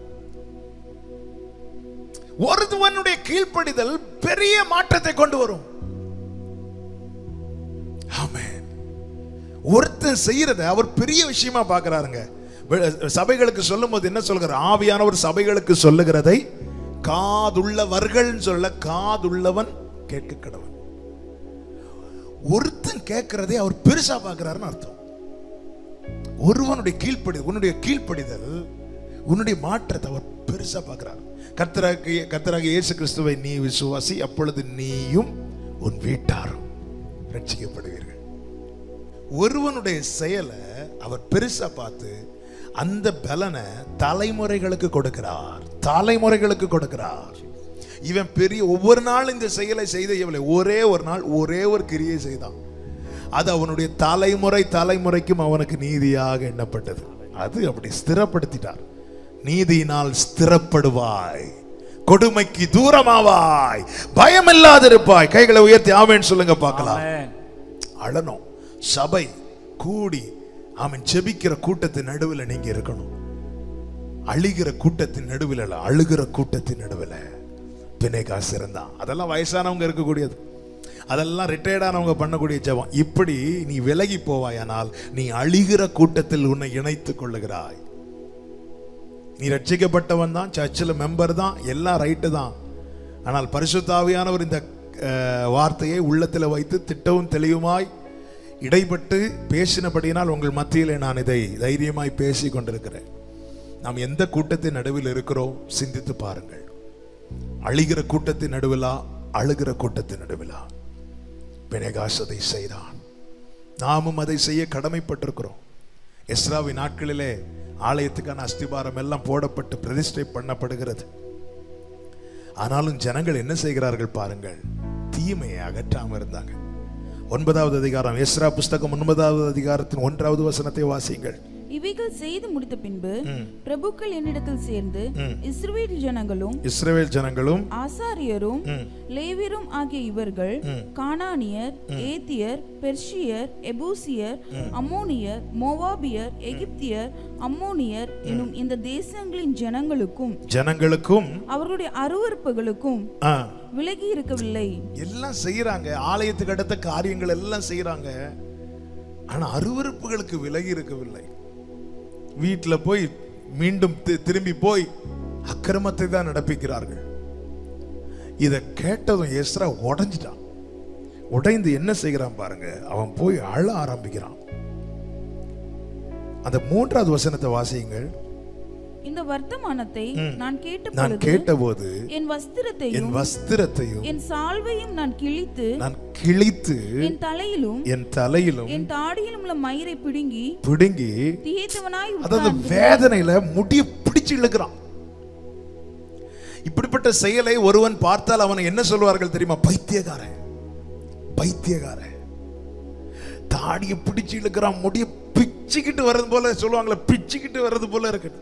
[SPEAKER 1] ஒருவனுடைய கீழ்ப்படிதல் பெரிய மாற்றத்தை கொண்டு வரும் ஆமென் ஒருத்தன் செய்யறத அவர் பெரிய விஷயமா பார்க்கறாருங்க வெ- சபைகளுக்கு சொல்லும்போது என்ன சொல்கிறார் ஆவியானவர் சபைகளுக்கு சொல்லுகிறதை காதுள்ளவர்கள் சொல்ல காதுள்ளவன் கேட்க கடவன் ஒருத்தன் கேட்கிறதை அவர் பெருசா பார்க்கிறாருன்னு அர்த்தம் ஒருவனுடைய கீழ்ப்படிதல் உன்னுடைய கீழ்ப்படிதல் உன்னுடைய மாற்றத்தை அவர் பெருசா பார்க்கிறார் கர்த்தராகிய கர்த்தராகிய இயேசு கிறிஸ்துவை நீ விசுவாசி அப்பொழுது நீயும் உன் வீட்டாரும் ரட்சிக்கப்படுவீர்கள் ஒருவனுடைய செயலை அவர் பெருசா பார்த்து அந்த பலனை தலைமுறைகளுக்கு கொடுக்கிறார் தலைமுறைகளுக்கு கொடுக்கிறார் இவன் பெரிய ஒவ்வொரு நாள் இந்த செயலை செய்தவில்லை ஒரே ஒரு நாள் ஒரே ஒரு கிரியை செய்தான் அது அவனுடைய தலைமுறை தலைமுறைக்கும் அவனுக்கு நீதியாக எண்ணப்பட்டது அது அப்படி ஸ்திரப்படுத்திட்டார் நீதியினால் ஸ்திரப்படுவாய் கொடுமைக்கு தூரமாவாய் பயம் இல்லாதிருப்பாய் கைகளை உயர்த்தி ஆமேன்னு சொல்லுங்க பார்க்கலாம் அழணும் சபை கூடி அவன் ஜெபிக்கிற கூட்டத்தின் நடுவில் நீங்க இருக்கணும் அழிகிற கூட்டத்தின் நடுவில் அல்ல அழுகிற கூட்டத்தின் நடுவில் பிணைகாசு இருந்தான் அதெல்லாம் வயசானவங்க இருக்கக்கூடியது அதெல்லாம் ரிட்டையர்ட் ஆனவங்க பண்ணக்கூடிய ஜெபம் இப்படி நீ விலகி போவாயானால் நீ அழிகிற கூட்டத்தில் உன்னை இணைத்துக் கொள்ளுகிறாய் நீ ரட்சிக்கப்பட்டவன் தான் சர்ச்சில் மெம்பர் தான் எல்லாம் ரைட்டு தான் ஆனால் பரிசுத்தாவியானவர் இந்த அஹ், வார்த்தையை உள்ளத்தில் வைத்து திட்டவும் தெளிவுமாய் இடைப்பட்டு பேசினபடியினால் உங்கள் மத்தியிலே நான் இதை தைரியமாய் பேசி கொண்டிருக்கிறேன் நாம் எந்த கூட்டத்தின் நடுவில் இருக்கிறோம் சிந்தித்து பாருங்கள் அழிகிற கூட்டத்தின் நடுவிலா அழுகிற கூட்டத்தின் நடுவிலா பிணைகாஸ் அதை செய்தான் நாமும் அதை செய்ய கடமைப்பட்டிருக்கிறோம் எஸ்ராவின் நாட்களிலே ஆலயத்துக்கான அஸ்திபாரம் எல்லாம் போடப்பட்டு பிரதிஷ்டை பண்ணப்படுகிறது ஆனாலும் ஜனங்கள் என்ன செய்கிறார்கள் பாருங்கள் தீமையை அகற்றாம இருந்தாங்க ஒன்பதாவது அதிகாரம் எஸ்ரா புஸ்தகம் ஒன்பதாவது அதிகாரத்தின் ஒன்றாவது வசனத்தை வாசியுங்கள்
[SPEAKER 2] இவைகள் செய்து முடித்த பின்பு பிரபுக்கள் என்னிடத்தில் சேர்ந்து இஸ்ரவேல் ஜனங்களும்
[SPEAKER 1] இஸ்ரவேல் ஜனங்களும்
[SPEAKER 2] ஆசாரியரும்
[SPEAKER 1] ம்.
[SPEAKER 2] லேவியரும் ஆகிய இவர்கள் கானானியர் ஏத்தியர் பெர்ஷியர் எபூசியர் அம்மோனியர் மோவாபியர் எகிப்தியர் அம்மோனியர் எனும் இந்த தேசங்களின் ஜனங்களுக்கும்
[SPEAKER 1] ஜனங்களுக்கும்
[SPEAKER 2] அவர்களுடைய அருவருப்புகளுக்கும்
[SPEAKER 1] ஆ,
[SPEAKER 2] விலகி இருக்கவில்லை
[SPEAKER 1] எல்லாம் செய்யறாங்க ஆலயத்துக்கு அடுத்த காரியங்கள் எல்லாம் செய்யறாங்க ஆனா அருவருப்புகளுக்கு விலகி இருக்கவில்லை வீட்டுல போய் மீண்டும் தி- திரும்பி போய் அக்கிரமத்தை தான் நடப்பிக்கிறார்கள் இத கேட்டதும் எஸ்ரா உடைஞ்சிட்டான் உடைந்து என்ன செய்கிறான் பாருங்க அவன் போய் அழ ஆரம்பிக்கிறான் அந்த மூன்றாவது வசனத்தை வாசியுங்கள்
[SPEAKER 2] இந்த வர்த்தமானத்தை நான் கேட்ட
[SPEAKER 1] நான்
[SPEAKER 2] பொழுது
[SPEAKER 1] கேட்டபோது
[SPEAKER 2] என் வஸ்திரத்தையும்
[SPEAKER 1] என் வஸ்திரத்தையும்
[SPEAKER 2] என் சால்வையும் நான் கிழித்து
[SPEAKER 1] நான் கிழித்து
[SPEAKER 2] என் தலையிலும்
[SPEAKER 1] என் தலையிலும்
[SPEAKER 2] என் தாடியிலும் உள்ள மயிரை பிடுங்கி
[SPEAKER 1] பிடுங்கி
[SPEAKER 2] திகைத்தவனாய்
[SPEAKER 1] அதாவது
[SPEAKER 2] உட்கார்ந்து
[SPEAKER 1] வேதனையில முடிய பிடிச்சு இழுக்கிறான் இப்படிப்பட்ட செயலை ஒருவன் பார்த்தால் அவனை என்ன சொல்வார்கள் தெரியுமா பைத்தியக்காரன் பைத்தியக்காரன் தாடியை பிடிச்சு இழுக்கிறான் முடிய பிச்சுக்கிட்டு வர்றது போல சொல்லுவாங்களே பிச்சுக்கிட்டு வர்றது போல இருக்கு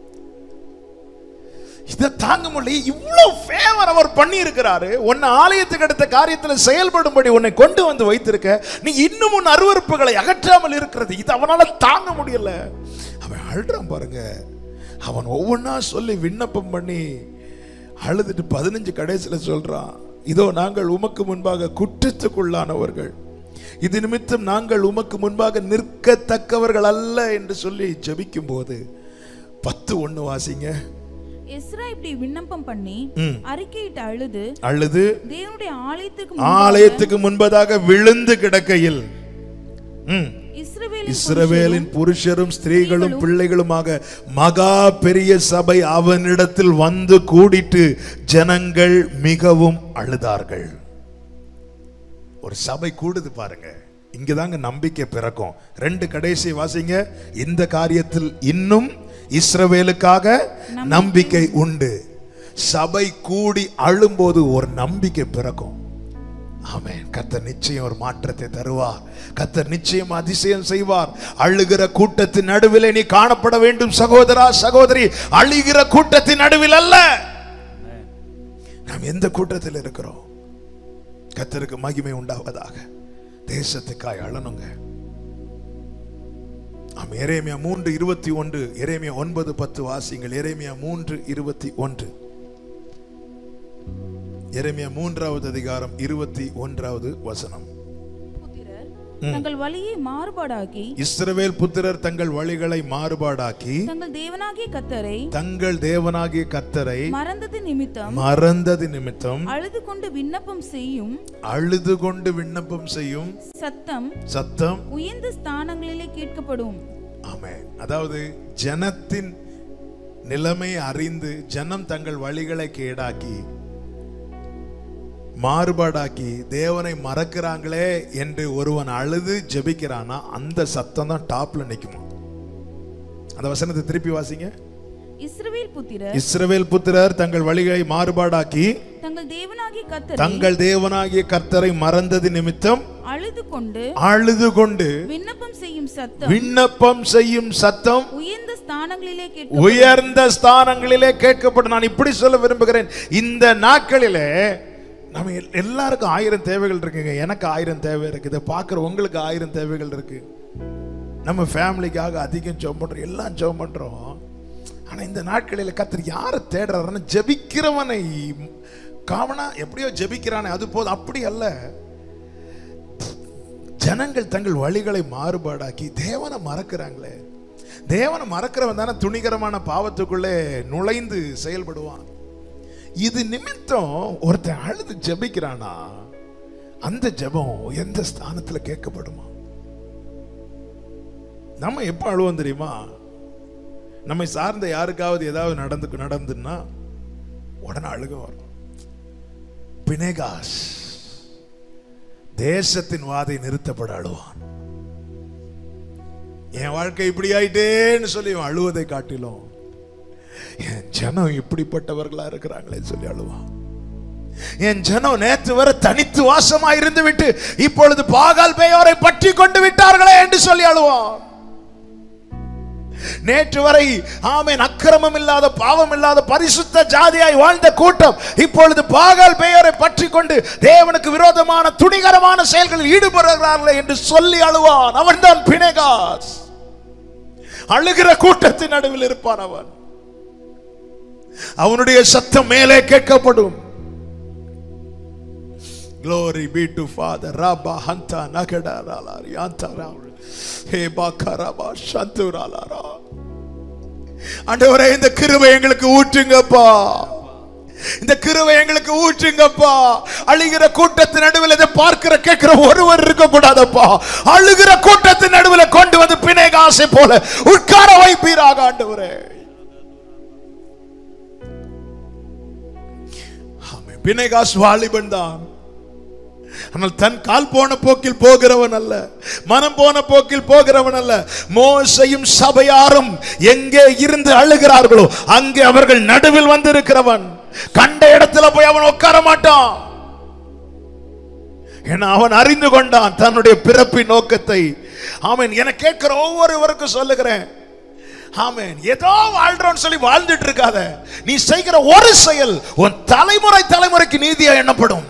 [SPEAKER 1] இதை தாங்க முடியல இவ்வளவு ஃபேவர் அவர் பண்ணி இருக்கிறாரு உன்னை ஆலயத்துக்கு அடுத்த காரியத்துல செயல்படும்படி உன்னை கொண்டு வந்து வைத்திருக்க நீ இன்னும் உன் அருவருப்புகளை அகற்றாமல் இருக்கிறது இது அவனால தாங்க முடியல அவன் அழுறான் பாருங்க அவன் ஒவ்வொன்றா சொல்லி விண்ணப்பம் பண்ணி அழுதுட்டு பதினஞ்சு கடைசியில் சொல்றான் இதோ நாங்கள் உமக்கு முன்பாக குற்றத்துக்குள்ளானவர்கள் இது நிமித்தம் நாங்கள் உமக்கு முன்பாக நிற்கத்தக்கவர்கள் அல்ல என்று சொல்லி ஜெபிக்கும் போது பத்து ஒண்ணு வாசிங்க
[SPEAKER 2] எஸ்ரா இப்படி விண்ணப்பம் பண்ணி
[SPEAKER 1] ம்.
[SPEAKER 2] அறிக்கையிட்டு அழுது
[SPEAKER 1] அழுது
[SPEAKER 2] தேவனுடைய ஆலயத்துக்கு
[SPEAKER 1] ஆலயத்துக்கு முன்பதாக விழுந்து கிடக்கையில் ம்,
[SPEAKER 2] இஸ்ரவேலின்
[SPEAKER 1] இஸ்ரவேலின் புருஷரும் ஸ்திரீகளும் பிள்ளைகளுமாக மகா பெரிய சபை அவனிடத்தில் வந்து கூடிட்டு ஜனங்கள் மிகவும் அழுதார்கள் ஒரு சபை கூடுது பாருங்க இங்கதாங்க நம்பிக்கை பிறக்கும் ரெண்டு கடைசி வாசிங்க இந்த காரியத்தில் இன்னும் இஸ்ரவேலுக்காக நம்பிக்கை உண்டு சபை கூடி அழும்போது ஒரு நம்பிக்கை பிறக்கும் ஆமென் கர்த்தர் நிச்சயம் ஒரு மாற்றத்தை தருவார் கர்த்தர் நிச்சயம் அதிசயம் செய்வார் அழுகிற கூட்டத்தின் நடுவில் நீ காணப்பட வேண்டும் சகோதரா சகோதரி அழுகிற கூட்டத்தின் நடுவில் அல்ல நாம் எந்த கூட்டத்தில் இருக்கிறோம் கர்த்தருக்கு மகிமை உண்டாவதாக தேசத்துக்காய் அழணுங்க ஆம் எரேமியா மூன்று இருபத்தி ஒன்று எரேமியா ஒன்பது பத்து வாசிங்கள் எரேமியா மூன்று இருபத்தி ஒன்று எரேமியா மூன்றாவது அதிகாரம் இருபத்தி ஒன்றாவது வசனம்
[SPEAKER 2] புத்திரர் தங்கள் வழியை மாறுபாடாக்கி
[SPEAKER 1] இஸ்ரவேல் புத்திரர் தங்கள் வழிகளை மாறுபாடாக்கி
[SPEAKER 2] தங்கள் தேவனாகிய கத்தரை
[SPEAKER 1] தங்கள் தேவனாகிய கர்த்தரை
[SPEAKER 2] மறந்தது நிமித்தம்
[SPEAKER 1] மறந்தது நிமித்தம்
[SPEAKER 2] அழுது கொண்டு விண்ணப்பம் செய்யும்
[SPEAKER 1] அழுது கொண்டு விண்ணப்பம் செய்யும்
[SPEAKER 2] சத்தம்
[SPEAKER 1] சத்தம்
[SPEAKER 2] உயர்ந்த ஸ்தானங்களிலே கேட்கப்படும்
[SPEAKER 1] ஆமென் அதாவது ஜனத்தின் நிலைமை அறிந்து ஜனம் தங்கள் வழிகளை கேடாக்கி மாறுபாடாக்கி தேவனை மறக்கிறாங்களே என்று ஒருவன் அழுது ஜெபிக்கிறானா அந்த சத்தம் தான் டாப்ல நிக்குமா அந்த வசனத்தை திருப்பி வாசிங்க
[SPEAKER 2] இஸ்ரவேல் புத்திரர்
[SPEAKER 1] இஸ்ரவேல் புத்திரர் தங்கள் வழிகளை மாறுபாடாக்கி
[SPEAKER 2] தங்கள் தேவனாகிய கத்தரை
[SPEAKER 1] தங்கள் தேவனாகிய கர்த்தரை மறந்தது நிமித்தம்
[SPEAKER 2] அழுது கொண்டு
[SPEAKER 1] அழுது கொண்டு
[SPEAKER 2] விண்ணப்பம் செய்யும் சத்தம்
[SPEAKER 1] விண்ணப்பம் செய்யும் சத்தம்
[SPEAKER 2] உயர்ந்த ஸ்தானங்களிலே கேட்க
[SPEAKER 1] உயர்ந்த ஸ்தானங்களிலே கேட்கப்படும் நான் இப்படி சொல்ல விரும்புகிறேன் இந்த நாட்களிலே நம்ம எல்- எல்லாருக்கும் ஆயிரம் தேவைகள் இருக்குங்க எனக்கு ஆயிரம் தேவை இருக்கு இதை பார்க்குற உங்களுக்கு ஆயிரம் தேவைகள் இருக்கு நம்ம ஃபேமிலிக்காக அதிகம் ஜெபம் பண்றோம் எல்லாம் ஜெபம் பண்றோம் ஆனா இந்த நாட்களில் கத்தர் யாரை தேடுறாருன்னு ஜெபிக்கிறவனை காமனா எப்படியோ ஜெபிக்கிறானே அது போதும் அப்படி அல்ல ஜனங்கள் தங்கள் வழிகளை மாறுபாடாக்கி தேவனை மறக்கிறாங்களே தேவனை மறக்கிறவன் தானே துணிகரமான பாவத்துக்குள்ளே நுழைந்து செயல்படுவான் இது நிமித்தம் ஒருத்தன் அழுது ஜெபிக்கிறானா அந்த ஜெபம் எந்த ஸ்தானத்துல கேட்கப்படுமா நம்ம எப்ப அழுவோம் தெரியுமா நம்மை சார்ந்த யாருக்காவது ஏதாவது நடந்து நடந்துன்னா உடனே அழுக வரும் பினேகாஸ் தேசத்தின் வாதை நிறுத்தப்பட அழுவான் என் வாழ்க்கை இப்படி ஆயிட்டேன்னு சொல்லி இவன் அழுவதை காட்டிலும் என் ஜனம் இப்படிப்பட்டவர்களா இருக்கிறாங்களே சொல்லி அழுவான் என் ஜனம் நேற்று வரை தனித்து வாசமா இருந்து விட்டு இப்பொழுது பாகால் பேயோரை பற்றி கொண்டு விட்டார்களே என்று சொல்லி அழுவான் நேற்று வரை ஆமேன் அக்கிரமம் இல்லாத பாவம் இல்லாத பரிசுத்த ஜாதியாய் வாழ்ந்த கூட்டம் இப்பொழுது பாகால் பெயரை பற்றி கொண்டு தேவனுக்கு விரோதமான துணிகரமான செயல்களில் ஈடுபடுகிறார்களே என்று சொல்லி அழுவான் அவன்தான் பினேகாஸ் அழுகிற கூட்டத்தின் நடுவில் இருப்பான் அவன் அவனுடைய சத்தம் மேலே கேட்கப்படும் Glory be to Father. Rabba Hanta Nagada Ralari Antara. He Bakaraba Shanturala. ஆண்டவரே இந்த கிருபை எங்களுக்கு ஊற்றுங்கப்பா இந்த கிருபை எங்களுக்கு ஊற்றுங்கப்பா அழுகிற கூட்டத்தின் நடுவில் இதை பார்க்கிற கேட்கிற ஒருவர் இருக்க கூடாதப்பா அழுகிற கூட்டத்தின் நடுவில் கொண்டு வந்து பிணைகாசை போல உட்கார வைப்பீராக ஆண்டவரே ஆமென். பிணைகாஸ் வாலிபன் தான் ஆனால் தன் கால் போன போக்கில் போகிறவன் அல்ல மனம் போன போக்கில் போகிறவன் அல்ல மோசையும் சபையாரும் எங்கே இருந்து அழுகிறார்களோ அங்கே அவர்கள் நடுவில் வந்திருக்கிறவன் கண்ட இடத்துல போய் அவன் உட்கார மாட்டான் ஏன்னா அவன் அறிந்து கொண்டான் தன்னுடைய பிறப்பின் நோக்கத்தை ஆமென் என கேட்கிற ஒவ்வொருவருக்கும் சொல்லுகிறேன் ஆமென் ஏதோ வாழ்றோம்னு சொல்லி வாழ்ந்துட்டு இருக்காத நீ செய்கிற ஒரு செயல் உன் தலைமுறை தலைமுறைக்கு நீதியா எண்ணப்படும்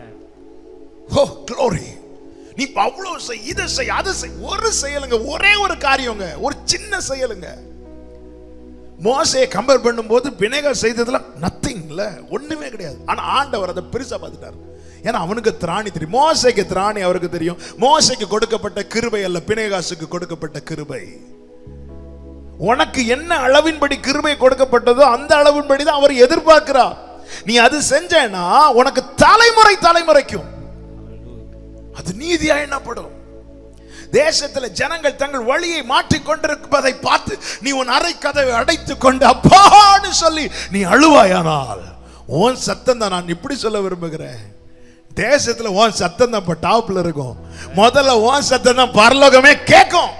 [SPEAKER 1] ஓ க்ளோரி நீ இப்ப அவ்வளவு செய் இதை செய் அதை செய் ஒரு செயலுங்க ஒரே ஒரு காரியங்க ஒரு சின்ன செயலுங்க மோசையை கம்பேர் பண்ணும்போது பிணைக செய்ததுல நத்திங் இல்ல ஒண்ணுமே கிடையாது ஆனா ஆண்டவர் அதை பெருசா பார்த்துட்டார் ஏன்னா அவனுக்கு திராணி தெரியும் மோசைக்கு திராணி அவருக்கு தெரியும் மோசைக்கு கொடுக்கப்பட்ட கிருபை அல்ல பிணைகாசுக்கு கொடுக்கப்பட்ட கிருபை உனக்கு என்ன அளவின்படி கிருபை கொடுக்கப்பட்டதோ அந்த அளவின்படி தான் அவர் எதிர்பார்க்கிறார் நீ அது செஞ்சேன்னா உனக்கு தலைமுறை தலைமுறைக்கும் அது நீதியா எண்ணப்படும் தேசத்துல ஜனங்கள் தங்கள் வழியை மாற்றிக் கொண்டிருப்பதை பார்த்து நீ உன் அறை கதவை அடைத்துக் கொண்டு அப்பான்னு சொல்லி நீ அழுவாயானால் உன் சத்தம் தான் நான் இப்படி சொல்ல விரும்புகிறேன் தேசத்துல உன் சத்தம் தான் இப்ப டாப்ல இருக்கும் முதல்ல உன் சத்தம் தான் பரலோகமே கேட்கும்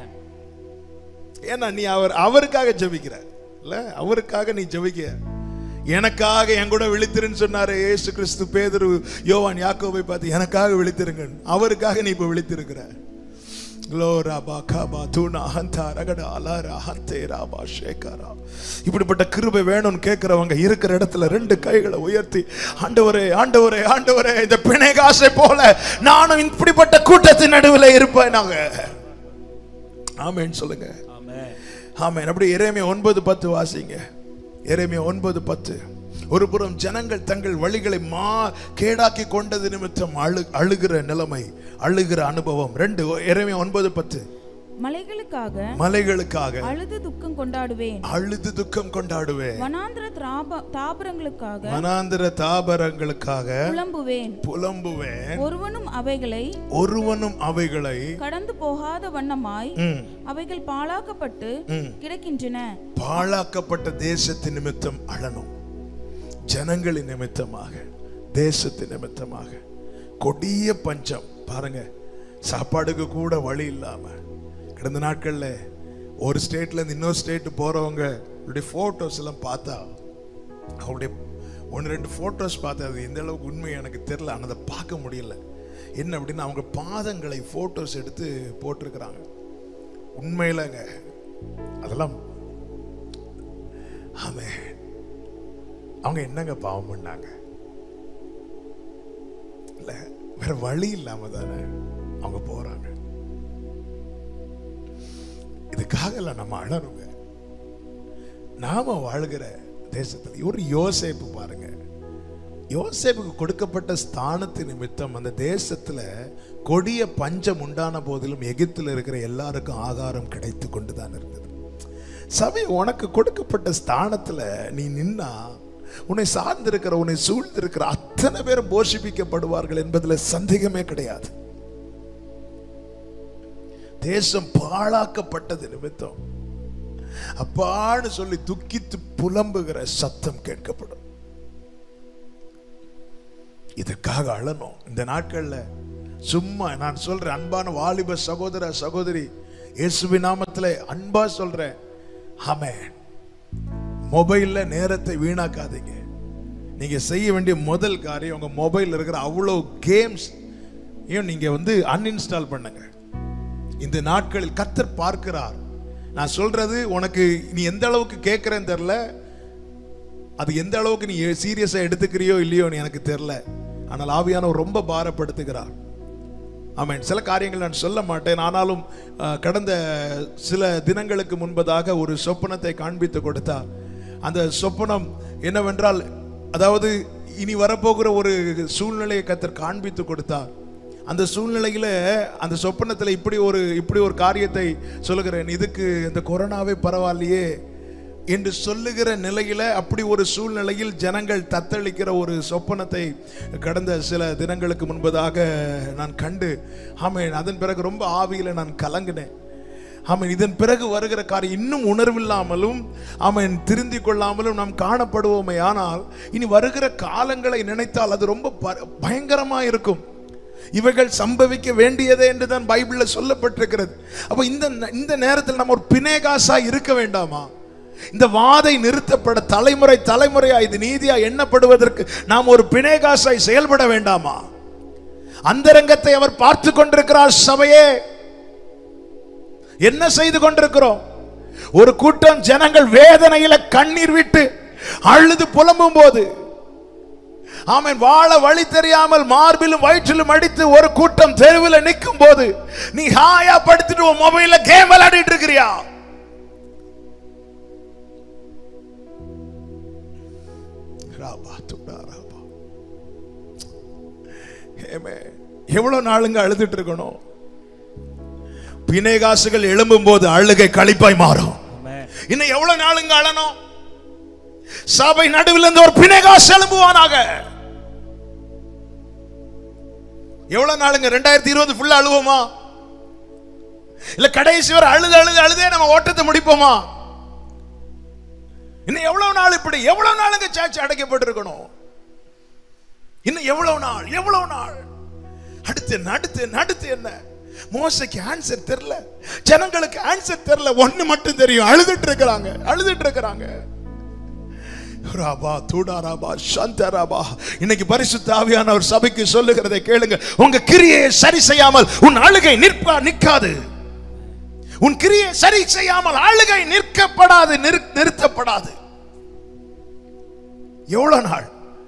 [SPEAKER 1] ஏன்னா நீ அவர் அவருக்காக ஜெபிக்கிற இல்ல அவருக்காக நீ ஜெபிக்க எனக்காக என் கூட விழித்திருன்னு சொன்னாரு ஏசு கிறிஸ்து பேதுரு யோவான் யாக்கோபை பார்த்து எனக்காக விழித்திருங்க அவருக்காக நீ இப்ப விழித்திருக்கிற Glory Bakaba Tuna Hanta Ragada Alara Hante Raba Shekara இப்படிப்பட்ட கிருபை வேணும்னு கேட்கிறவங்க இருக்கிற இடத்துல ரெண்டு கைகளை உயர்த்தி ஆண்டவரே ஆண்டவரே ஆண்டவரே இந்த பிணைகாசை போல நானும் இப்படிப்பட்ட கூட்டத்தின் நடுவில் இருப்பேன் நாங்க ஆமென் சொல்லுங்க ஆமென் அப்படி எரேமியா ஒன்பது பத்து வாசிங்க எரேமியா ஒன்பது பத்து ஒரு புறம் ஜனங்கள் தங்கள் வழிகளை மா கேடாக்கி கொண்டது நிமித்தம் அழு அழுகிற நிலைமை அழுகிற அனுபவம் ரெண்டு எரேமியா ஒன்பது பத்து
[SPEAKER 2] மலைகளுக்காக
[SPEAKER 1] மலைகளுக்காக
[SPEAKER 2] அழுது துக்கம் கொண்டாடுவேன்
[SPEAKER 1] அழுது துக்கம் கொண்டாடுவேன்
[SPEAKER 2] வனாந்திர திராப தாபரங்களுக்காக
[SPEAKER 1] மனாந்திர தாபரங்களுக்காக
[SPEAKER 2] புலம்புவேன்
[SPEAKER 1] புலம்புவேன்
[SPEAKER 2] ஒருவனும் அவைகளை
[SPEAKER 1] ஒருவனும் அவைகளை
[SPEAKER 2] கடந்து போகாத வண்ணமாய்
[SPEAKER 1] ம்,
[SPEAKER 2] அவைகள் பாழாக்கப்பட்டு
[SPEAKER 1] ம்.
[SPEAKER 2] கிடக்கின்றன
[SPEAKER 1] பாழாக்கப்பட்ட தேசத்தின் நிமித்தம் அழணும் ஜனங்களின் நிமித்தமாக தேசத்தின் நிமித்தமாக கொடிய பஞ்சம் பாருங்க சாப்பாடுக்கு கூட வழி இல்லாம கடந்த நாட்கள்ல ஒரு ஸ்டேட்ல இருந்து இன்னொரு ஸ்டேட் போறவங்க அவருடைய போட்டோஸ் எல்லாம் பார்த்தா அவருடைய ஒன்று ரெண்டு போட்டோஸ் பார்த்தா அது எந்த அளவுக்கு உண்மை எனக்கு தெரியல ஆனால் அதை பார்க்க முடியல என்ன அப்படின்னா அவங்க பாதங்களை போட்டோஸ் எடுத்து போட்டிருக்கிறாங்க உண்மையிலங்க அதெல்லாம் ஆமே அவங்க என்னங்க பாவம் பண்ணாங்க இல்ல வேற வழி இல்லாம தானே அவங்க போறாங்க அதுக்காக இல்ல நம்ம அழணுங்க நாம வாழ்கிற தேசத்துல ஒரு யோசேப்பு பாருங்க யோசேப்புக்கு கொடுக்கப்பட்ட ஸ்தானத்து நிமித்தம் அந்த தேசத்துல கொடிய பஞ்சம் உண்டான போதிலும் எகிப்தில் இருக்கிற எல்லாருக்கும் ஆகாரம் கிடைத்து கொண்டுதான் இருந்தது சபை உனக்கு கொடுக்கப்பட்ட ஸ்தானத்துல நீ நின்னா உன்னை சார்ந்திருக்கிற உன்னை சூழ்ந்திருக்கிற அத்தனை பேரும் போஷிப்பிக்கப்படுவார்கள் என்பதுல சந்தேகமே கிடையாது தேசம் பாழாக்கப்பட்டது நிமித்தம் அப்பான்னு சொல்லி துக்கித்து புலம்புகிற சத்தம் கேட்கப்படும் இதுக்காக அழணும் இந்த நாட்கள்ல சும்மா நான் சொல்றேன் அன்பான வாலிப சகோதர சகோதரி இயேசுவி நாமத்துல அன்பா சொல்றேன் ஆமென் மொபைல்ல நேரத்தை வீணாக்காதீங்க நீங்க செய்ய வேண்டிய முதல் காரியம் உங்க மொபைல்ல இருக்கிற அவ்வளோ கேம்ஸ் ஏன் நீங்க வந்து அன்இன்ஸ்டால் பண்ணுங்க இந்த நாட்களில் கத்தர் பார்க்கிறார் நான் சொல்றது உனக்கு நீ எந்த அளவுக்கு கேட்கிறேன்னு தெரில அது எந்த அளவுக்கு நீ சீரியஸா எடுத்துக்கிறியோ இல்லையோ எனக்கு தெரில ஆனால் ஆவியானவர் ரொம்ப பாரப்படுத்துகிறார் ஆமென் சில காரியங்கள் நான் சொல்ல மாட்டேன் ஆனாலும் அஹ், கடந்த சில தினங்களுக்கு முன்பதாக ஒரு சொப்பனத்தை காண்பித்து கொடுத்தார் அந்த சொப்பனம் என்னவென்றால் அதாவது இனி வரப்போகிற ஒரு சூழ்நிலையை கத்தர் காண்பித்து கொடுத்தார் அந்த சூழ்நிலையில அந்த சொப்பனத்தில் இப்படி ஒரு இப்படி ஒரு காரியத்தை சொல்லுகிறேன் இதுக்கு இந்த கொரோனாவே பரவாயில்லையே என்று சொல்லுகிற நிலையில அப்படி ஒரு சூழ்நிலையில் ஜனங்கள் தத்தளிக்கிற ஒரு சொப்பனத்தை கடந்த சில தினங்களுக்கு முன்பதாக நான் கண்டு ஆமென் அதன் பிறகு ரொம்ப ஆவியில நான் கலங்கினேன் ஆமென் இதன் பிறகு வருகிற காரியம் இன்னும் உணர்வில்லாமலும் ஆமென் திருந்தி கொள்ளாமலும் நாம் காணப்படுவோமே ஆனால் இனி வருகிற காலங்களை நினைத்தால் அது ரொம்ப ப- பயங்கரமா இருக்கும் இவைகள் சம்பவிக்க வேண்டியதே என்று தான் பைபிள்ல சொல்லப்பட்டிருக்கிறது அப்ப இந்த இந்த நேரத்தில் நம்ம ஒரு பினேகாசா இருக்க வேண்டாமா இந்த வாதை நிறுத்தப்பட தலைமுறை தலைமுறையா இது நீதியா எண்ணப்படுவதற்கு நாம் ஒரு பினேகாசாய் செயல்பட வேண்டாமா அந்தரங்கத்தை அவர் பார்த்து கொண்டிருக்கிறார் சபையே என்ன செய்து கொண்டிருக்கிறோம் ஒரு கூட்டம் ஜனங்கள் வேதனையில கண்ணீர் விட்டு அழுது புலம்பும் போது ஆமென் வாழ வழி தெரியாமல் மார்பிலும் வயிற்றிலும் அடித்து ஒரு கூட்டம் தெருவில் நிற்கும் போது நீ ஹாயா படுத்துட்டு உன் மொபைல்ல கேம் விளையாடிட்டு இருக்கிறியா ராபா துடா ராபா ஏமே எவ்வளவு நாளுங்க அழுதுட்டு இருக்கணும் பிணைகாசுகள் எழும்பும் போது அழுகை களிப்பாய் மாறும்
[SPEAKER 3] Amen.
[SPEAKER 1] இன்னும் எவ்வளவு நாளுங்க அழணும் சபை நடுவில் இருந்து ஒரு பிணைகாசு எழும்புவானாக எவ்வளவு நாளுங்க ரெண்டாயிரத்தி இருபது ஃபுல்லா அழுவோமா இல்ல கடைசி வரை அழுது அழுது அழுதே நம்ம ஓட்டத்தை முடிப்போமா இன்னும் எவ்வளவு நாள் இப்படி எவ்வளவு நாளுங்க சாட்சி அடைக்கப்பட்டிருக்கணும் இன்னும் எவ்வளவு நாள் எவ்வளவு நாள் அடுத்து என்ன, அடுத்து என்ன, அடுத்து என்ன மோசைக்கு ஆன்சர் தெரியல ஜனங்களுக்கு ஆன்சர் தெரியல ஒண்ணு மட்டும் தெரியும் அழுதுட்டு இருக்கிறாங்க அழுதுட்டு இருக்கிறாங்க ராபா தூடாராபா சந்தராபா இன்னைக்கு பரிசுத்த ஆவியானவர் சபைக்கு சொல்லுகிறதை கேளுங்க உங்க கிரியை சரி செய்யாமல் உன் அழுகை நிற்பா நிற்காது உன் கிரியை சரி செய்யாமல் அழுகை நிற்கப்படாது நிறு- நிறுத்தப்படாது எவ்வளவு நாள்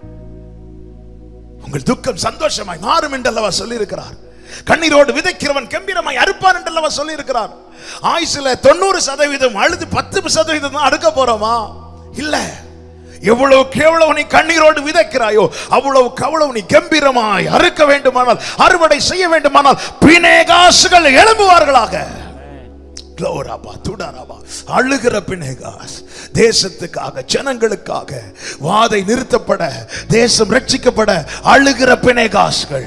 [SPEAKER 1] உங்கள் துக்கம் சந்தோஷமாய் மாறும் என்றல்லவா சொல்லியிருக்கிறார் கண்ணீரோடு விதைக்கிறவன் கம்பீரமாய் அறுப்பான் என்றல்லவா சொல்லியிருக்கிறார் ஆயுசுல தொண்ணூறு சதவீதம் அழுது பத்து சதவீதம் தான் அடுக்க போறோமா இல்ல எவ்வளவுக்கு எவ்வளவு நீ கண்ணீரோடு விதைக்கிறாயோ அவ்வளவுக்கு அவ்வளவு நீ கம்பீரமாய் அறுக்க வேண்டுமானால் அறுவடை செய்ய வேண்டுமானால் பிணேகாசுகள் எழும்புவார்களாக க்ளோராபா துடாராபா அழுகிற பிணைகாஸ் தேசத்துக்காக ஜனங்களுக்காக வாதை நிறுத்தப்பட தேசம் ரட்சிக்கப்பட அழுகிற பிணைகாஸ்கள்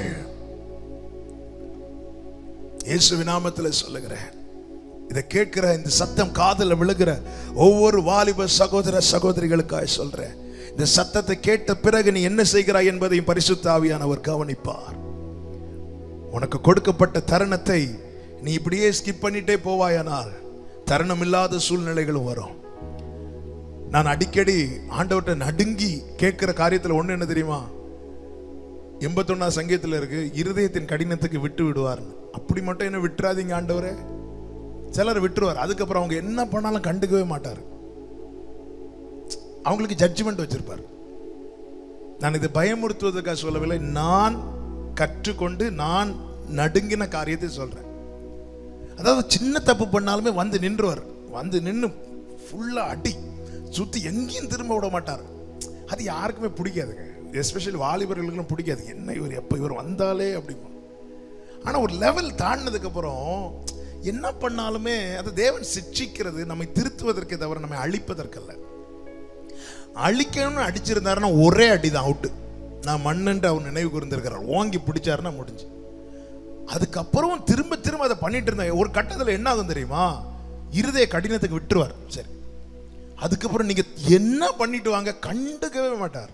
[SPEAKER 1] இயேசு நாமத்தில் சொல்லுகிறேன் இதை கேட்கிற இந்த சத்தம் காதுல விழுகிற ஒவ்வொரு வாலிப சகோதர சகோதரிகளுக்காக சொல்றேன் இந்த சத்தத்தை கேட்ட பிறகு நீ என்ன செய்கிறாய் என்பதையும் பரிசுத்த ஆவியானவர் கவனிப்பார் உனக்கு கொடுக்கப்பட்ட தருணத்தை நீ இப்படியே ஸ்கிப் பண்ணிட்டே போவாயானால் தருணம் இல்லாத சூழ்நிலைகளும் வரும் நான் அடிக்கடி ஆண்டவர்கிட்ட நடுங்கி கேட்கிற காரியத்துல ஒண்ணு என்ன தெரியுமா எண்பத்தொன்னா சங்கீதத்துல இருக்கு இருதயத்தின் கடினத்துக்கு விட்டு விடுவார்னு அப்படி மட்டும் என்ன விட்டுறாதீங்க ஆண்டவரே சிலர் விட்டுருவார் அதுக்கப்புறம் அவங்க என்ன பண்ணாலும் கண்டுக்கவே மாட்டார் அவங்களுக்கு ஜட்ஜ்மெண்ட் வச்சிருப்பார் நான் இதை பயமுறுத்துவதற்காக சொல்லவில்லை நான் கற்றுக்கொண்டு நான் நடுங்கின காரியத்தை சொல்றேன் அதாவது சின்ன தப்பு பண்ணாலுமே வந்து நின்றுவார் வந்து நின்று ஃபுல்லா அடி சுத்தி எங்கேயும் திரும்ப விட மாட்டார் அது யாருக்குமே பிடிக்காதுங்க எஸ்பெஷலி வாலிபர்களுக்கும் பிடிக்காது என்ன இவர் எப்போ இவர் வந்தாலே அப்படிமா ஆனா ஒரு லெவல் தாண்டினதுக்கு அப்புறம் என்ன பண்ணாலுமே அது தேவன் சிட்சிக்கிறது நம்மை திருத்துவதற்கே தவிர நம்மை அழிப்பதற்கல்ல அழிக்கணும்னு அடிச்சிருந்தாருன்னா ஒரே அடி தான் அவுட்டு நான் மண்ணுன்ட்டு அவர் நினைவு கூர்ந்திருக்கிறார் ஓங்கி பிடிச்சாருன்னா முடிஞ்சு அதுக்கப்புறம் திரும்ப திரும்ப அதை பண்ணிட்டு இருந்தேன் ஒரு கட்டத்தில் என்ன ஆகும் தெரியுமா இருதய கடினத்துக்கு விட்டுருவார் சரி அதுக்கப்புறம் நீங்க என்ன பண்ணிட்டு வாங்க கண்டுக்கவே மாட்டார்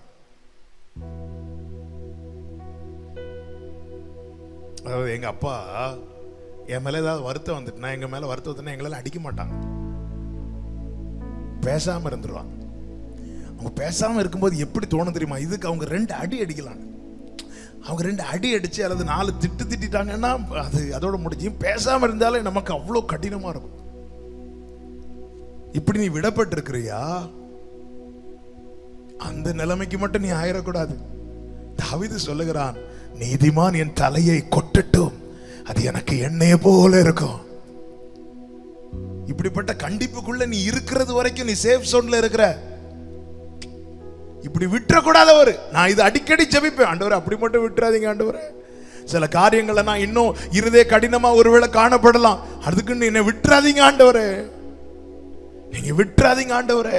[SPEAKER 1] அதாவது எங்க அப்பா என் மேல ஏதாவது வருத்தம் வந்துட்டுனா எங்க மேல வருத்தம் வந்துன்னா எங்களால அடிக்க மாட்டாங்க பேசாம இருந்துருவாங்க அவங்க பேசாம இருக்கும்போது எப்படி தோணும் தெரியுமா இதுக்கு அவங்க ரெண்டு அடி அடிக்கலாம் அவங்க ரெண்டு அடி அடிச்சு அல்லது நாலு திட்டு திட்டிட்டாங்கன்னா அது அதோட முடிஞ்சு பேசாம இருந்தாலே நமக்கு அவ்வளோ கடினமா இருக்கும் இப்படி நீ விடப்பட்டிருக்கிறியா அந்த நிலைமைக்கு மட்டும் நீ ஆயிடக்கூடாது தாவீது சொல்லுகிறான் நீதிமான் என் தலையை கொட்டட்டும் அது எனக்கு எண்ணெய போல இருக்கும் இப்படிப்பட்ட கண்டிப்புக்குள்ள நீ இருக்கிறது வரைக்கும் நீ சேஃப் சோன்ல இருக்கிற இப்படி விட்டுறக்கூடாதவர் நான் இது அடிக்கடி ஜெபிப்பேன் ஆண்டவரே அப்படி மட்டும் விட்டுறாதீங்க ஆண்டவரே சில காரியங்களை நான் இன்னும் இருதே கடினமா ஒருவேளை காணப்படலாம் அதுக்குன்னு என்னை விட்டுறாதீங்க ஆண்டவரே நீங்க விட்டுறாதீங்க ஆண்டவரே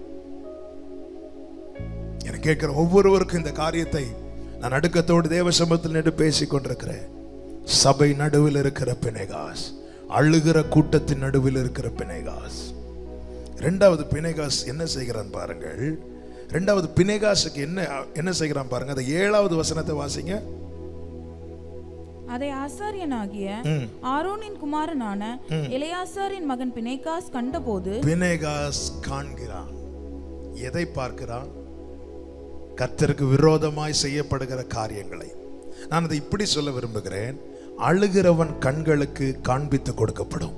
[SPEAKER 1] எனக்கு கேட்கிற ஒவ்வொருவருக்கும் இந்த காரியத்தை நான் நடுக்கத்தோடு தேவ சமூகத்தில் நின்று பேசிக் கொண்டிருக்கிறேன் சபை நடுவில் இருக்கிற பிணைகாஸ் அழுகிற கூட்டத்தின் நடுவில் இருக்கிற பிணைகாஸ் இரண்டாவது பிணைகாஸ் என்ன செய்கிறான் பாருங்கள் இரண்டாவது பிணைகாசுக்கு என்ன என்ன செய்கிறான் பாருங்க அந்த ஏழாவது வசனத்தை வாசிங்க
[SPEAKER 2] அதை ஆசாரியனாகிய
[SPEAKER 1] ம்.
[SPEAKER 2] ஆரோனின் குமாரனான எலையாசாரின் மகன் பிணைகாஸ் கண்டபோது
[SPEAKER 1] பினேகாஸ் காண்கிறான் எதை பார்க்கிறான் கர்த்தருக்கு விரோதமாய் செய்யப்படுகிற காரியங்களை நான் அதை இப்படி சொல்ல விரும்புகிறேன் அழுகிறவன் கண்களுக்கு காண்பித்து கொடுக்கப்படும்